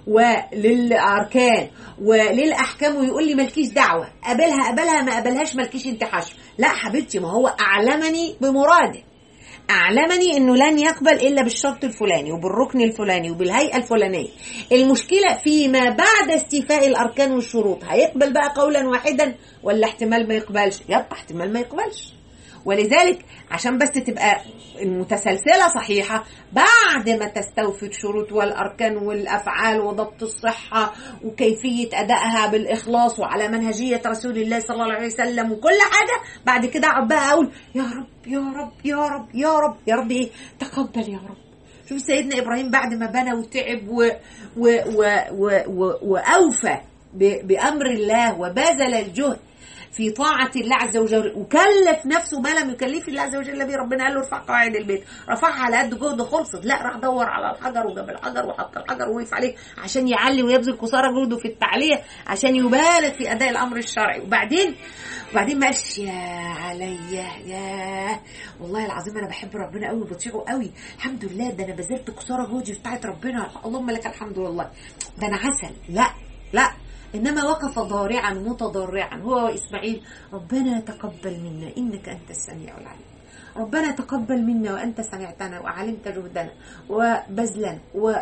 وللاركان وللاحكام ويقول لي مالكيش دعوه قابلها قابلها ما قابلهاش مالكيش انت حشو لا حبيبتي ما هو اعلمني بمراده أعلمني أنه لن يقبل إلا بالشرط الفلاني وبالركن الفلاني وبالهيئة الفلانية المشكلة فيما بعد استيفاء الأركان والشروط هيقبل بقى قولا واحدا ولا احتمال ما يقبلش يبقى احتمال ما يقبلش ولذلك عشان بس تبقى المتسلسلة صحيحة بعد ما تستوفي الشروط والأركان والأفعال وضبط الصحة وكيفية أدائها بالإخلاص وعلى منهجية رسول الله صلى الله عليه وسلم وكل حاجة بعد كده أقعد بقى أقول يا رب يا رب يا رب يا رب يا رب إيه تقبل يا رب شوف سيدنا إبراهيم بعد ما بنى وتعب و و و و و وأوفى بأمر الله وبذل الجهد في طاعة الله عز وجل وكلف نفسه ما لم يكلف الله عز وجل به ربنا قال له ارفع قواعد البيت رفعها على قد جهد خلصت لا راح دور على الحجر وجاب الحجر وحط الحجر ووقف عليه عشان يعلي ويبذل قصارى جهده في التعلية عشان يبالغ في أداء الأمر الشرعي وبعدين وبعدين ما قالش يا عليا يا والله العظيم انا بحب ربنا قوي وبطيعه قوي الحمد لله ده انا بذلت قصارى جهدي بتاعت ربنا اللهم لك الحمد والله ده انا عسل لا لا إنما وقف ضارعا متضرعا هو وإسماعيل ربنا تقبل منا إنك أنت السميع العليم ربنا تقبل منا وأنت سمعتنا وعلمت جهدنا وبذلنا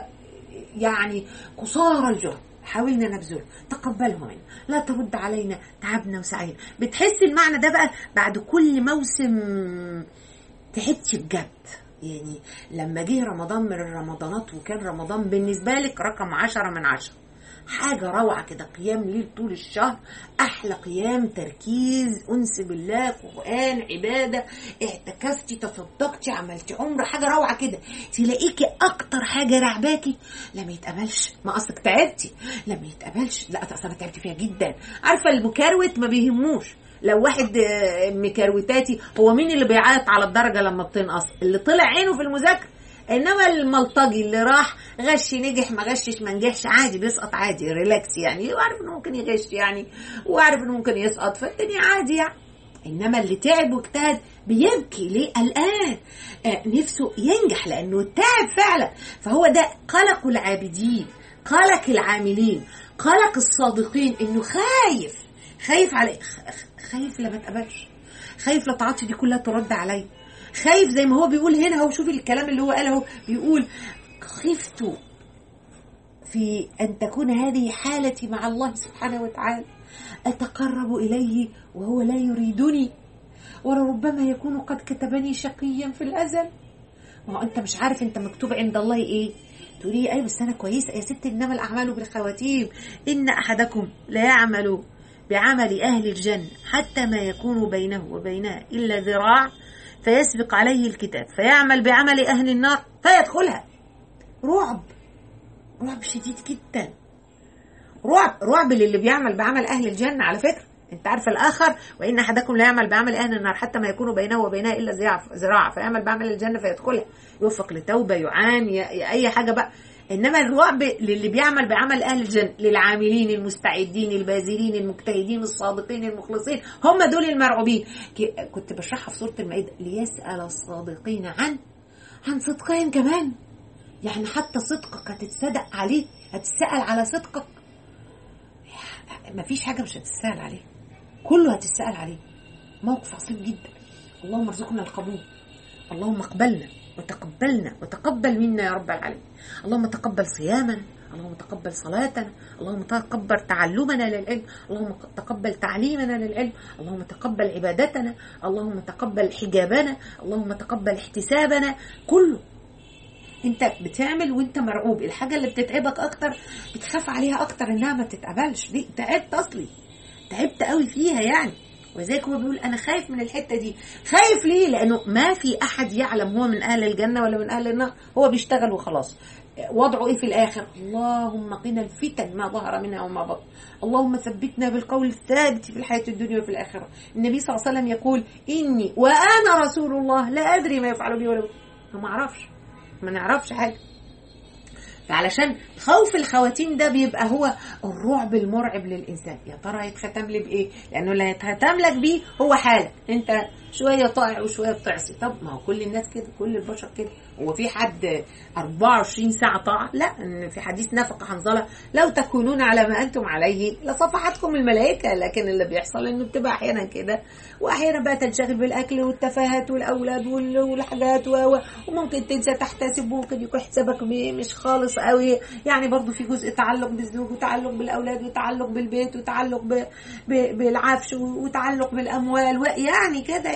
ويعني قصارى الجهد حاولنا نبذله تقبله منا لا ترد علينا تعبنا وسعينا بتحس المعنى ده بقى بعد كل موسم تعبتي بجد يعني لما جه رمضان من الرمضانات وكان رمضان بالنسبة لك رقم عشرة من عشرة حاجة روعة كده قيام ليل طول الشهر أحلى قيام تركيز أنس بالله قرآن عبادة اعتكفتي تصدقتي عملتي عمر حاجة روعة كده تلاقيكي أكتر حاجة رعباكي لما يتقبلش ما أصلك تعبتي لما يتقبلش لا أصلا تعبتي فيها جدا عارفة المكروت ما بيهموش لو واحد مكروتاتي هو مين اللي بيعيط على الدرجة لما بتنقص اللي طلع عينه في المذاكرة انما الملطجي اللي راح غش نجح ما غشش ما نجحش عادي بيسقط عادي ريلاكس يعني وعارف انه ممكن يغش يعني وعارف انه ممكن يسقط فالدنيا عادي يعني انما اللي تعب واجتهد بيبكي ليه قلقان آه نفسه ينجح لانه تعب فعلا فهو ده قلق العابدين قلق العاملين قلق الصادقين انه خايف خايف على خايف لما اتقبلش خايف لا طاعتي دي كلها ترد عليا خايف زي ما هو بيقول هنا هو شوف الكلام اللي هو قاله بيقول خفت في أن تكون هذه حالتي مع الله سبحانه وتعالى أتقرب إليه وهو لا يريدني ولربما يكون قد كتبني شقيا في الأزل ما هو أنت مش عارف أنت مكتوب عند الله إيه تقولي أيوة بس أنا كويسة يا ست إنما الأعمال بالخواتيم إن أحدكم لا يعمل بعمل أهل الجنة حتى ما يكون بينه وبينها إلا ذراع فيسبق عليه الكتاب فيعمل بعمل أهل النار فيدخلها رعب رعب شديد جدا رعب رعب للي بيعمل بعمل أهل الجنة على فكرة انت عارف الاخر وان احدكم لا يعمل بعمل اهل النار حتى ما يكون بينه وبينها الا ذراع فيعمل بعمل الجنه فيدخلها يوفق لتوبه يعان اي حاجه بقى انما الرعب للي بيعمل بعمل اهل الجنه للعاملين المستعدين الباذلين المجتهدين الصادقين المخلصين هم دول المرعوبين كنت بشرحها في سوره المائده ليسال الصادقين عن عن صدقهم كمان يعني حتى صدقك هتتسدق عليه هتتسال على صدقك مفيش حاجه مش هتتسال عليه كله هتتسال عليه موقف عصيب جدا اللهم ارزقنا القبول اللهم اقبلنا وتقبلنا وتقبل منا يا رب العالمين اللهم تقبل صيامنا اللهم تقبل صلاتنا اللهم تقبل تعلمنا للعلم اللهم تقبل تعليمنا للعلم اللهم تقبل عبادتنا اللهم تقبل حجابنا اللهم تقبل احتسابنا كله انت بتعمل وانت مرعوب الحاجه اللي بتتعبك اكتر بتخاف عليها اكتر انها ما تتقبلش دي تعبت اصلي تعبت قوي فيها يعني ولذلك هو بيقول انا خايف من الحته دي خايف ليه لانه ما في احد يعلم هو من اهل الجنه ولا من اهل النار هو بيشتغل وخلاص وضعه ايه في الاخر اللهم قنا الفتن ما ظهر منها وما بطن اللهم ثبتنا بالقول الثابت في الحياه الدنيا وفي الاخره النبي صلى الله عليه وسلم يقول اني وانا رسول الله لا ادري ما يفعل بي ولا ما اعرفش ما نعرفش حاجه فعلشان خوف الخواتيم ده بيبقى هو الرعب المرعب للانسان يا ترى هيتختم لي بايه لانه اللي هيتختم لك بيه هو حالك انت شويه طائع وشويه بتعصي طب ما هو كل الناس كده كل البشر كده هو في حد 24 ساعه طاعه لا ان في حديث نفقه حنظله لو تكونون على ما انتم عليه لصفحتكم الملائكه لكن اللي بيحصل انه بتبقى احيانا كده واحيانا بقى تنشغل بالاكل والتفاهات والاولاد والحاجات وممكن تنسى تحتسب ممكن يكون حسابك مش خالص قوي يعني برضو في جزء تعلق بالزوج وتعلق بالاولاد وتعلق بالبيت وتعلق ب... ب... بالعفش وتعلق بالاموال يعني كده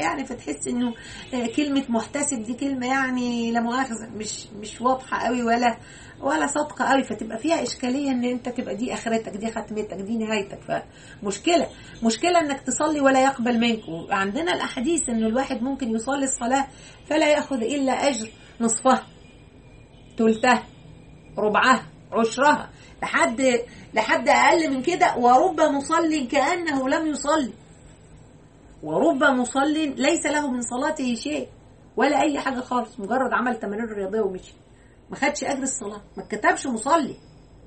يعني فتحس انه آه، كلمه محتسب دي كلمه يعني لا مؤاخذه مش مش واضحه قوي ولا ولا صادقه قوي فتبقى فيها اشكاليه ان انت تبقى دي اخرتك دي ختمتك دي نهايتك فمشكله مشكله انك تصلي ولا يقبل منك وعندنا الاحاديث ان الواحد ممكن يصلي الصلاه فلا ياخذ الا اجر نصفها ثلثها ربعها عشرها لحد لحد اقل من كده ورب مصل كانه لم يصلي ورب مصل ليس له من صلاته شيء ولا اي حاجه خالص مجرد عمل تمارين رياضيه ومشي ما خدش اجر الصلاه ما اتكتبش مصلي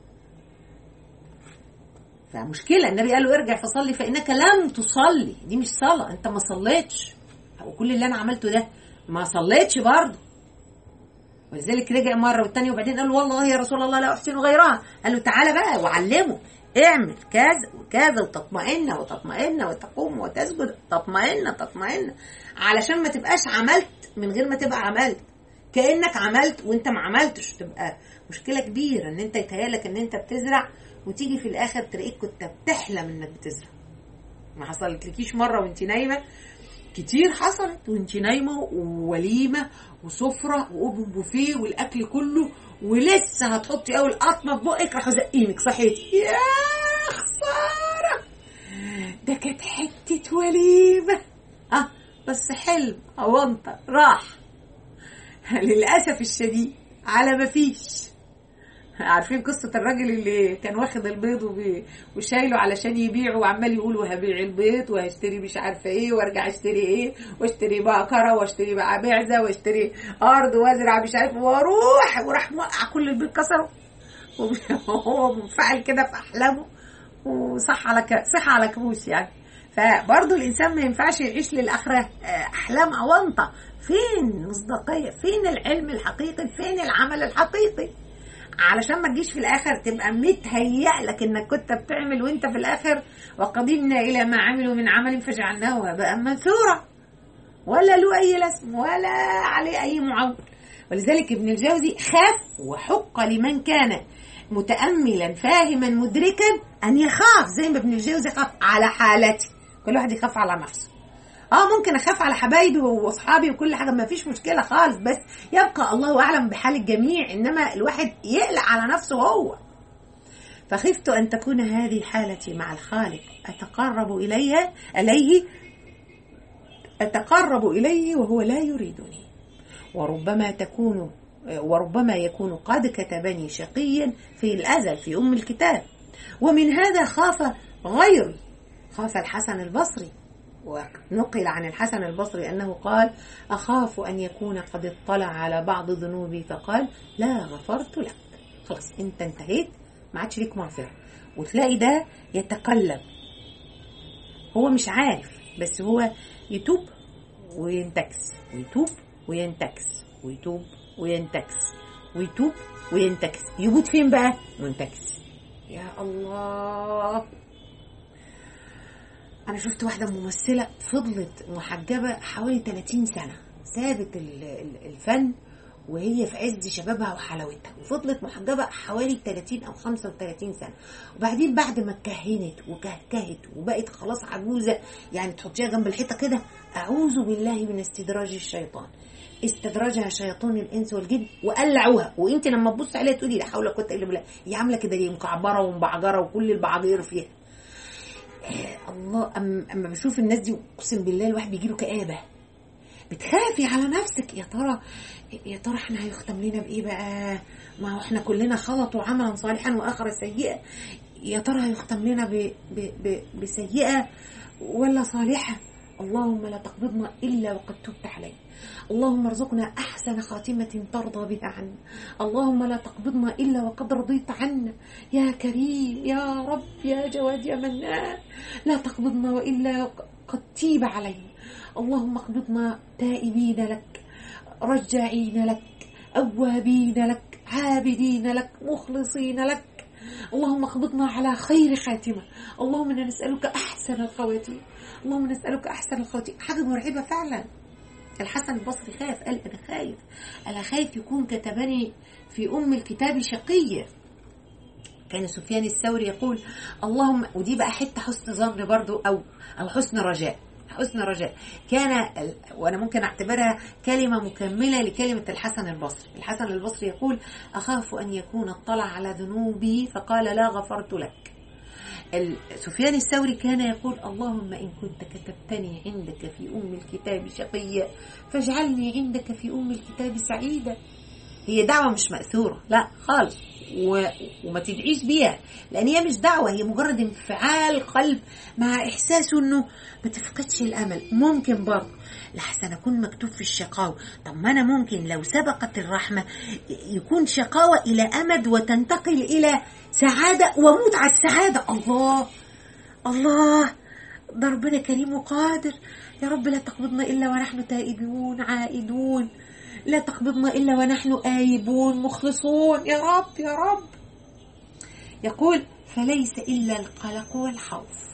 فمشكلة النبي قال له ارجع فصلي فإنك لم تصلي دي مش صلاة أنت ما صليتش وكل اللي أنا عملته ده ما صليتش برضه ولذلك رجع مرة والتانية وبعدين قال له والله يا رسول الله لا أحسن غيرها قال له تعالى بقى وعلمه اعمل كذا وكذا وتطمئن وتطمئن وتقوم وتسجد تطمئن تطمئن علشان ما تبقاش عملت من غير ما تبقى عملت كانك عملت وانت ما عملتش تبقى مشكله كبيره ان انت يتهيألك ان انت بتزرع وتيجي في الاخر تلاقيك كنت بتحلم انك بتزرع ما حصلتلكيش مره وانت نايمه كتير حصلت وانت نايمه ووليمه وسفره واوبن بوفيه والاكل كله ولسه هتحطي اول قطمه في بقك راح زقينك صحيتي يا خساره ده كانت حته وليمه اه بس حلم اونطه راح للاسف الشديد على ما فيش عارفين قصة الراجل اللي كان واخد البيض وبي- وشايله علشان يبيعه وعمال يقول وهبيع البيض وهشتري مش عارفة ايه وارجع اشتري ايه واشتري بقرة واشتري بقى معزة واشتري ارض وازرع مش عارف واروح وراح موقع كل البيض كسره وهو منفعل كده في احلامه وصح على ك... صح على كابوس يعني فبرضه الانسان ما ينفعش يعيش للاخره آه، احلام اونطه فين المصداقيه فين العلم الحقيقي فين العمل الحقيقي علشان ما تجيش في الاخر تبقى متهيأ لك انك كنت بتعمل وانت في الاخر وقدمنا الى ما عملوا من عمل فجعلناه هباء منثورا ولا له اي لازم ولا عليه اي معول ولذلك ابن الجوزي خاف وحق لمن كان متاملا فاهما مدركا ان يخاف زي ما ابن الجوزي خاف على حالتي كل واحد يخاف على نفسه اه ممكن اخاف على حبايبي واصحابي وكل حاجه ما فيش مشكله خالص بس يبقى الله اعلم بحال الجميع انما الواحد يقلق على نفسه هو فخفت ان تكون هذه حالتي مع الخالق اتقرب اليها اليه اتقرب اليه وهو لا يريدني وربما تكون وربما يكون قد كتبني شقيا في الازل في ام الكتاب ومن هذا خاف غيري خاف الحسن البصري ونقل عن الحسن البصري أنه قال أخاف أن يكون قد اطلع على بعض ذنوبي فقال لا غفرت لك خلاص أنت انتهيت ما عادش ليك مغفرة وتلاقي ده يتقلب هو مش عارف بس هو يتوب وينتكس ويتوب وينتكس ويتوب وينتكس ويتوب وينتكس يموت فين بقى منتكس يا الله انا شفت واحده ممثله فضلت محجبه حوالي 30 سنه سابت ال- ال- الفن وهي في عز شبابها وحلاوتها وفضلت محجبه حوالي 30 او 35 سنه وبعدين بعد ما اتكهنت وكهكهت وبقت خلاص عجوزه يعني تحطيها جنب الحيطه كده اعوذ بالله من استدراج الشيطان استدرجها شياطين الانس والجن وقلعوها وانت لما تبص عليها تقولي لا حول ولا قوه الا بالله هي عامله كده ليه مكعبره ومبعجره وكل البعاجير فيها آه، الله أم- اما بشوف الناس دي اقسم بالله الواحد بيجيله كآبة بتخافي على نفسك يا ترى يا ترى احنا هيختم لنا بايه بقى ما هو احنا كلنا خلطوا عملا صالحا واخر سيئا يا ترى هيختم لنا ب... ب... ب... بسيئه ولا صالحه اللهم لا تقبضنا الا وقد تبت عليه اللهم ارزقنا احسن خاتمه ترضى بها عنا اللهم لا تقبضنا الا وقد رضيت عنا يا كريم يا رب يا جواد يا منان لا تقبضنا والا قد تيب علينا اللهم اقبضنا تائبين لك رجاعين لك أوابين لك عابدين لك مخلصين لك اللهم اقبضنا على خير خاتمة اللهم إنا نسألك أحسن الخواتيم اللهم نسألك أحسن الخواتيم حاجة مرعبة فعلا الحسن البصري خاف قال أنا خايف أنا خايف يكون كتبني في أم الكتاب شقية كان سفيان الثوري يقول اللهم ودي بقى حته حسن ظن برضو او او حسن رجاء حسن رجاء كان وأنا ممكن أعتبرها كلمة مكملة لكلمة الحسن البصري الحسن البصري يقول أخاف أن يكون اطلع على ذنوبي فقال لا غفرت لك سفيان الثوري كان يقول اللهم إن كنت كتبتني عندك في أم الكتاب شقيا فاجعلني عندك في أم الكتاب سعيدا هي دعوة مش مأثورة لا خالص و... وما تدعيش بيها لأن هي مش دعوة هي مجرد انفعال قلب مع إحساسه إنه ما تفقدش الأمل ممكن برضه لحسن أكون مكتوب في الشقاوة طب ما أنا ممكن لو سبقت الرحمة يكون شقاوة إلى أمد وتنتقل إلى سعادة وموت على السعادة الله الله ده ربنا كريم وقادر يا رب لا تقبضنا إلا ونحن تائبون عائدون لا تقبضنا إلا ونحن آيبون مخلصون يا رب يا رب يقول فليس إلا القلق والخوف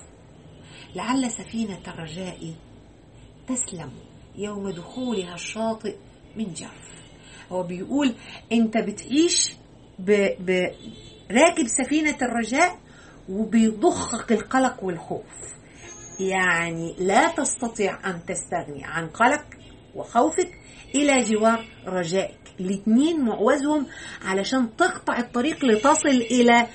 لعل سفينة الرجاء تسلم يوم دخولها الشاطئ من جرف هو بيقول انت بتعيش ب... ب... راكب سفينة الرجاء وبيضخك القلق والخوف يعني لا تستطيع أن تستغني عن قلق وخوفك إلى جوار رجائك الاثنين معوزهم علشان تقطع الطريق لتصل إلى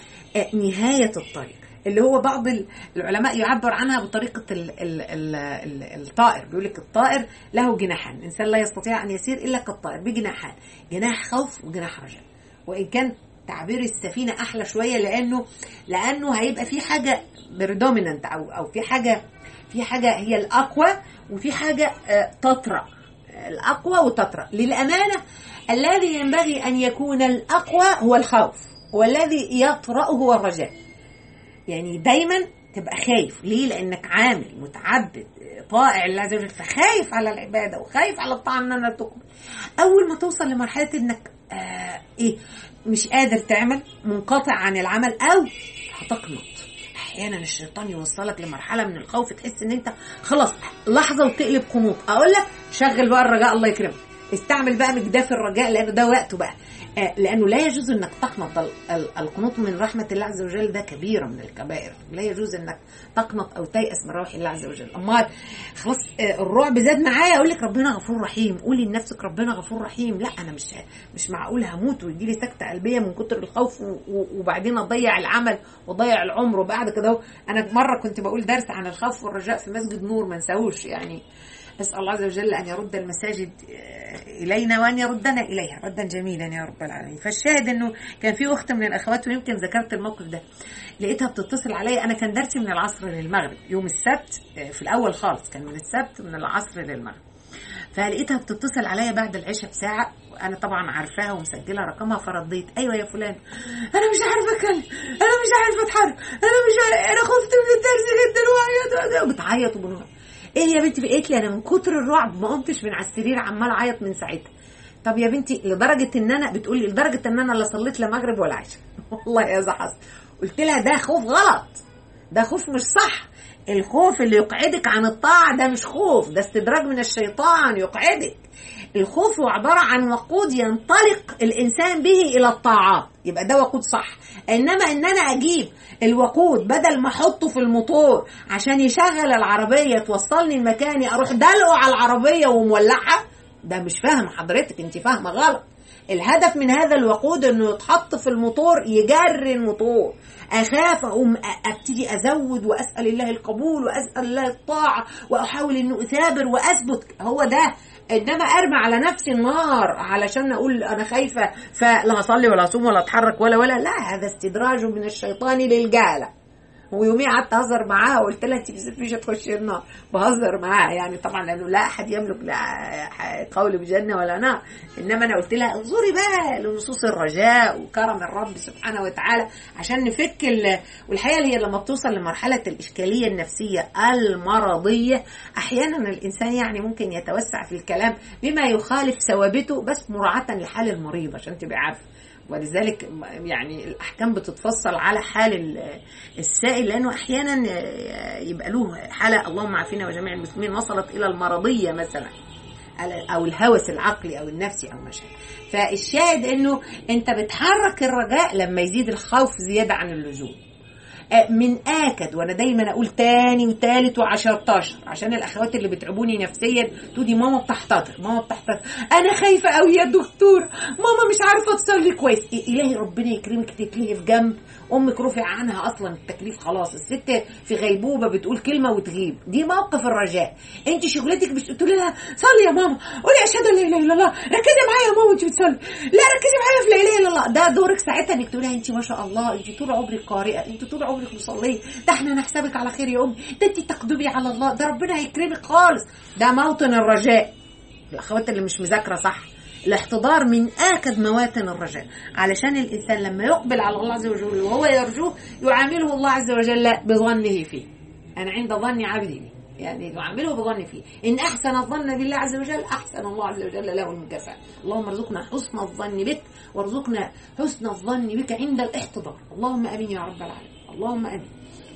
نهاية الطريق اللي هو بعض العلماء يعبر عنها بطريقة ال ال ال ال الطائر بيقول لك الطائر له جناحان الإنسان لا يستطيع أن يسير إلا كالطائر بجناحان جناح خوف وجناح رجاء وإن كان تعبير السفينة أحلى شوية لأنه لأنه هيبقى في حاجة بريدوميننت أو أو في حاجة في حاجة هي الأقوى وفي حاجة تطرأ الأقوى وتطرأ للأمانة الذي ينبغي أن يكون الأقوى هو الخوف والذي يطرأ هو الرجاء يعني دايما تبقى خايف ليه لأنك عامل متعبد طائع لله عز وجل فخايف على العبادة وخايف على الطاعة أنها تقبل أول ما توصل لمرحلة أنك آه إيه مش قادر تعمل منقطع عن العمل أو هتقنط احيانا الشيطان يوصلك لمرحله من الخوف تحس ان انت خلاص لحظه وتقلب قنوط اقول لك شغل بقى الرجاء الله يكرمك استعمل بقى مجداف الرجاء لانه ده وقته بقى آه لانه لا يجوز انك تقنط القنوط من رحمه الله عز وجل ده كبيره من الكبائر لا يجوز انك تقنط او تيأس من روح الله عز وجل امال خلاص آه الرعب زاد معايا اقول لك ربنا غفور رحيم قولي لنفسك ربنا غفور رحيم لا انا مش مش معقول هموت ويجي لي سكته قلبيه من كتر الخوف وبعدين اضيع العمل واضيع العمر وبعد كده انا مره كنت بقول درس عن الخوف والرجاء في مسجد نور ما نساهوش يعني أسأل الله عز وجل أن يرد المساجد إلينا وأن يردنا إليها ردا جميلا يا رب العالمين فالشاهد أنه كان في أخت من الأخوات ويمكن ذكرت الموقف ده لقيتها بتتصل عليا أنا كان درسي من العصر للمغرب يوم السبت في الأول خالص كان من السبت من العصر للمغرب فلقيتها بتتصل عليا بعد العشاء بساعة وأنا طبعا عارفاها ومسجلة رقمها فرديت أيوة يا فلان أنا مش عارفة أتكلم أنا مش عارفة أتحرك أنا مش عارفة أنا خفت من الدرس جدا وعيط وبتعيط وبنوع ايه يا بنتي قالت لي انا من كتر الرعب ما قمتش من على السرير عمال اعيط من ساعتها طب يا بنتي لدرجه ان انا بتقولي لدرجه ان انا لا صليت لا مغرب ولا عشاء والله يا زحص قلت لها ده خوف غلط ده خوف مش صح الخوف اللي يقعدك عن الطاعه ده مش خوف ده استدراج من الشيطان يقعدك الخوف هو عبارة عن وقود ينطلق الإنسان به إلى الطاعات يبقى ده وقود صح إنما إن أنا أجيب الوقود بدل ما أحطه في الموتور عشان يشغل العربية توصلني لمكاني أروح دلقه على العربية ومولعها ده مش فاهمة حضرتك أنت فاهمة غلط الهدف من هذا الوقود انه يتحط في الموتور يجري الموتور اخاف اقوم ابتدي ازود واسال الله القبول واسال الله الطاعه واحاول انه اثابر واثبت هو ده انما ارمي على نفسي النار علشان اقول انا خايفه فلا هصلي ولا اصوم ولا اتحرك ولا ولا لا هذا استدراج من الشيطان للجهله ويوميها قعدت اهزر معاها وقلت لها انت مش هتخشي النار بهزر معاها يعني طبعا لانه لا احد يملك لا قول بجنه ولا نار انما انا قلت لها انظري بقى لنصوص الرجاء وكرم الرب سبحانه وتعالى عشان نفك والحقيقه هي لما بتوصل لمرحله الاشكاليه النفسيه المرضيه احيانا الانسان يعني ممكن يتوسع في الكلام بما يخالف ثوابته بس مراعاه لحال المريض عشان تبقى عارفه ولذلك يعني الاحكام بتتفصل على حال السائل لانه احيانا يبقى له حاله اللهم عافينا وجميع المسلمين وصلت الى المرضيه مثلا او الهوس العقلي او النفسي او ما شابه فالشاهد انه انت بتحرك الرجاء لما يزيد الخوف زياده عن اللزوم آه، من اكد وانا دايما اقول تاني وتالت وعشرتاشر عشان الاخوات اللي بتعبوني نفسيا تقولي ماما بتحتضر ماما بتحتضر انا خايفه قوي يا دكتور ماما مش عارفه تصلي كويس إيه، الهي ربنا يكرمك تتلهي في جنب امك رفع عنها اصلا التكليف خلاص الست في غيبوبه بتقول كلمه وتغيب دي موقف الرجاء انت شغلتك مش تقولي لها صلي يا ماما قولي اشهد ان لا اله الا الله ركزي معايا يا ماما انت بتصلي لا ركزي معايا في لا اله الا الله ده دورك ساعتها انك تقولي انت ما شاء الله انت طول عمرك قارئه انت طول عمرك مصليه ده احنا نحسبك على خير يا امي ده انت تقدمي على الله ده ربنا هيكرمك خالص ده موطن الرجاء الاخوات اللي مش مذاكره صح الاحتضار من آكد مواتن الرجاء علشان الإنسان لما يقبل على الله عز وجل وهو يرجوه يعامله الله عز وجل بظنه فيه أنا عند ظن عبدي بي يعني يعامله بظن فيه إن أحسن الظن بالله عز وجل أحسن الله عز وجل له المكافأة اللهم ارزقنا حسن الظن بك وارزقنا حسن الظن بك عند الاحتضار اللهم أمين يا رب العالمين اللهم أمين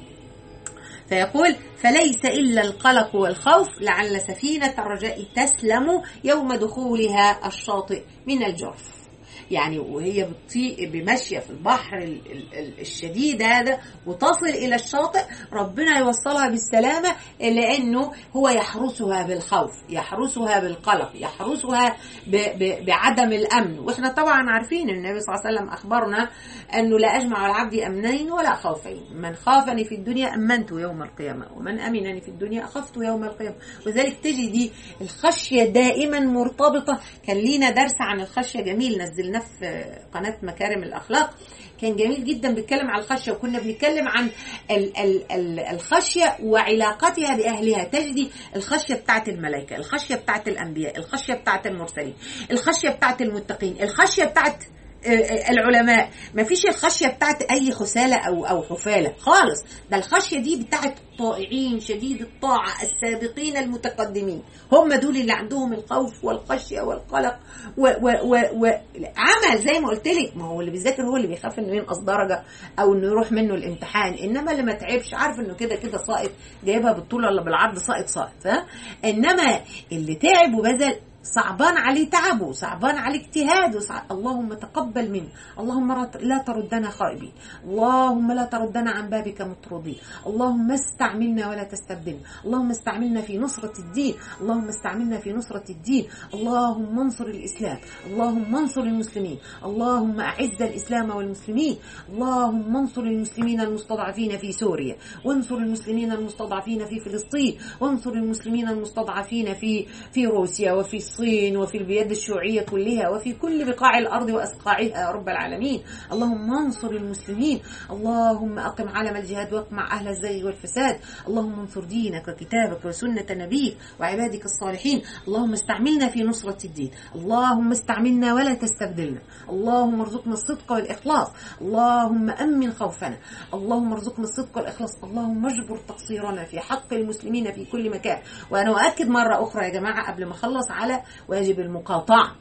فيقول فليس إلا القلق والخوف لعل سفينة الرجاء تسلم يوم دخولها الشاطئ من الجرف يعني وهي بتطيق بماشيه في البحر ال- ال- ال- الشديد هذا وتصل الى الشاطئ ربنا يوصلها بالسلامه لانه هو يحرسها بالخوف يحرسها بالقلق يحرسها ب- ب- بعدم الامن واحنا طبعا عارفين ان النبي صلى الله عليه وسلم اخبرنا انه لا اجمع على العبد امنين ولا خوفين من خافني في الدنيا امنته يوم القيامه ومن امنني في الدنيا اخفته يوم القيامه وذلك تجدي الخشيه دائما مرتبطه كان لينا درس عن الخشيه جميل نزلناه في قناه مكارم الاخلاق كان جميل جدا بيتكلم عن الخشيه وكنا بنتكلم عن ال ال ال الخشيه وعلاقتها باهلها تجدي الخشيه بتاعت الملائكه الخشيه بتاعت الانبياء الخشيه بتاعت المرسلين الخشيه بتاعت المتقين الخشيه بتاعت العلماء ما فيش الخشيه بتاعت اي خساله او او حفاله خالص ده الخشيه دي بتاعت الطائعين شديد الطاعه السابقين المتقدمين هم دول اللي عندهم الخوف والخشيه والقلق وعمل زي ما قلت لك ما هو اللي بيذاكر هو اللي بيخاف انه ينقص درجه او انه يروح منه الامتحان انما اللي ما تعبش عارف انه كده كده ساقط جايبها بالطول ولا بالعرض ساقط ساقط ها انما اللي تعب وبذل صعبان عليه تعبه صعبان عليه اجتهاده صع... اللهم تقبل منه اللهم لا تردنا خائبين اللهم لا تردنا عن بابك مطرودين اللهم استعملنا ولا تستبدلنا اللهم استعملنا في نصرة الدين اللهم استعملنا في نصرة الدين اللهم انصر الإسلام اللهم انصر المسلمين اللهم أعز الإسلام والمسلمين اللهم انصر المسلمين المستضعفين في سوريا وانصر المسلمين المستضعفين في فلسطين وانصر المسلمين المستضعفين في في روسيا وفي الصين وفي البلاد الشيوعية كلها وفي كل بقاع الأرض وأسقاعها يا رب العالمين اللهم انصر المسلمين اللهم أقم علم الجهاد واقمع أهل الزي والفساد اللهم انصر دينك وكتابك وسنة نبيك وعبادك الصالحين اللهم استعملنا في نصرة الدين اللهم استعملنا ولا تستبدلنا اللهم ارزقنا الصدق والإخلاص اللهم أمن خوفنا اللهم ارزقنا الصدق والإخلاص اللهم اجبر تقصيرنا في حق المسلمين في كل مكان وأنا أؤكد مرة أخرى يا جماعة قبل ما أخلص على واجب المقاطعة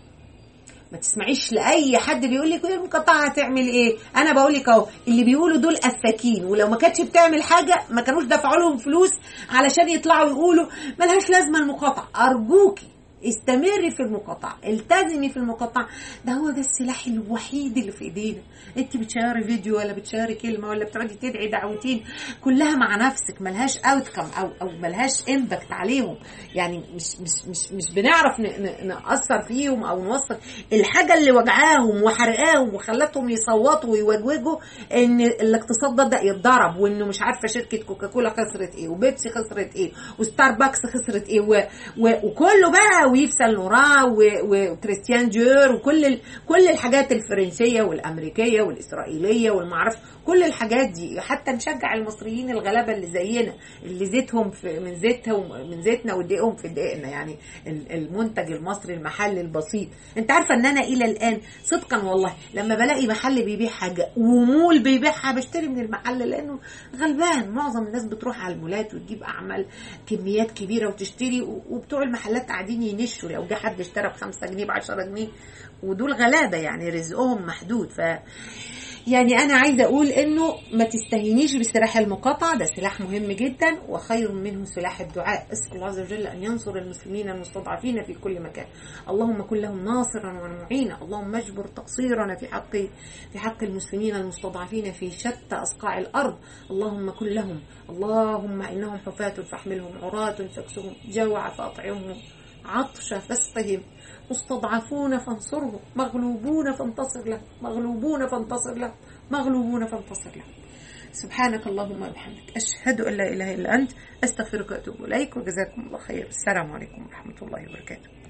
ما تسمعيش لاي حد بيقول لك ايه المقاطعه هتعمل ايه انا بقول لك اهو اللي بيقولوا دول افاكين ولو ما كانتش بتعمل حاجه ما كانوش دفعوا لهم فلوس علشان يطلعوا يقولوا ملهاش لازمه المقاطعه ارجوكي استمري في المقاطعة التزمي في المقاطعة ده هو ده السلاح الوحيد اللي في ايدينا انت بتشاري فيديو ولا بتشاري كلمة ولا بتقعدي تدعي دعوتين كلها مع نفسك ملهاش اوتكم او او ملهاش امباكت عليهم يعني مش مش مش مش بنعرف نأثر فيهم او نوصل الحاجة اللي وجعاهم وحرقاهم وخلتهم يصوتوا ويوجوجوا ان الاقتصاد بدأ يتضرب وانه مش عارفة شركة كوكاكولا خسرت ايه وبيبسي خسرت ايه وستاربكس خسرت ايه و و وكله بقى ويف سان لوران وكريستيان ديور وكل ال... كل الحاجات الفرنسيه والامريكيه والاسرائيليه والمعرفش كل الحاجات دي حتى نشجع المصريين الغلابه اللي زينا اللي زيتهم في من زيتهم من زيتنا ودقيقهم في دقيقنا يعني المنتج المصري المحل البسيط انت عارفه ان انا الى الان صدقا والله لما بلاقي محل بيبيع حاجه ومول بيبيعها بشتري من المحل لانه غلبان معظم الناس بتروح على المولات وتجيب اعمال كميات كبيره وتشتري وبتوع المحلات قاعدين ينشوا لو جه حد اشترى ب 5 جنيه ب 10 جنيه ودول غلابه يعني رزقهم محدود ف يعني أنا عايزة أقول إنه ما تستهينيش بالسلاح المقاطع ده سلاح مهم جدا وخير منه سلاح الدعاء أسأل الله عز وجل أن ينصر المسلمين المستضعفين في كل مكان اللهم كن لهم ناصرا ومعينا اللهم اجبر تقصيرنا في حق في حق المسلمين المستضعفين في شتى أصقاع الأرض اللهم كن لهم اللهم إنهم حفاة فاحملهم عراة فاكسهم جوع فأطعمهم عطش فاسقهم مستضعفون فانصرهم مغلوبون فانتصر لهم مغلوبون فانتصر لهم مغلوبون فانتصر لهم سبحانك اللهم وبحمدك أشهد أن لا إله إلا أنت أستغفرك وأتوب إليك وجزاكم الله خير السلام عليكم ورحمة الله وبركاته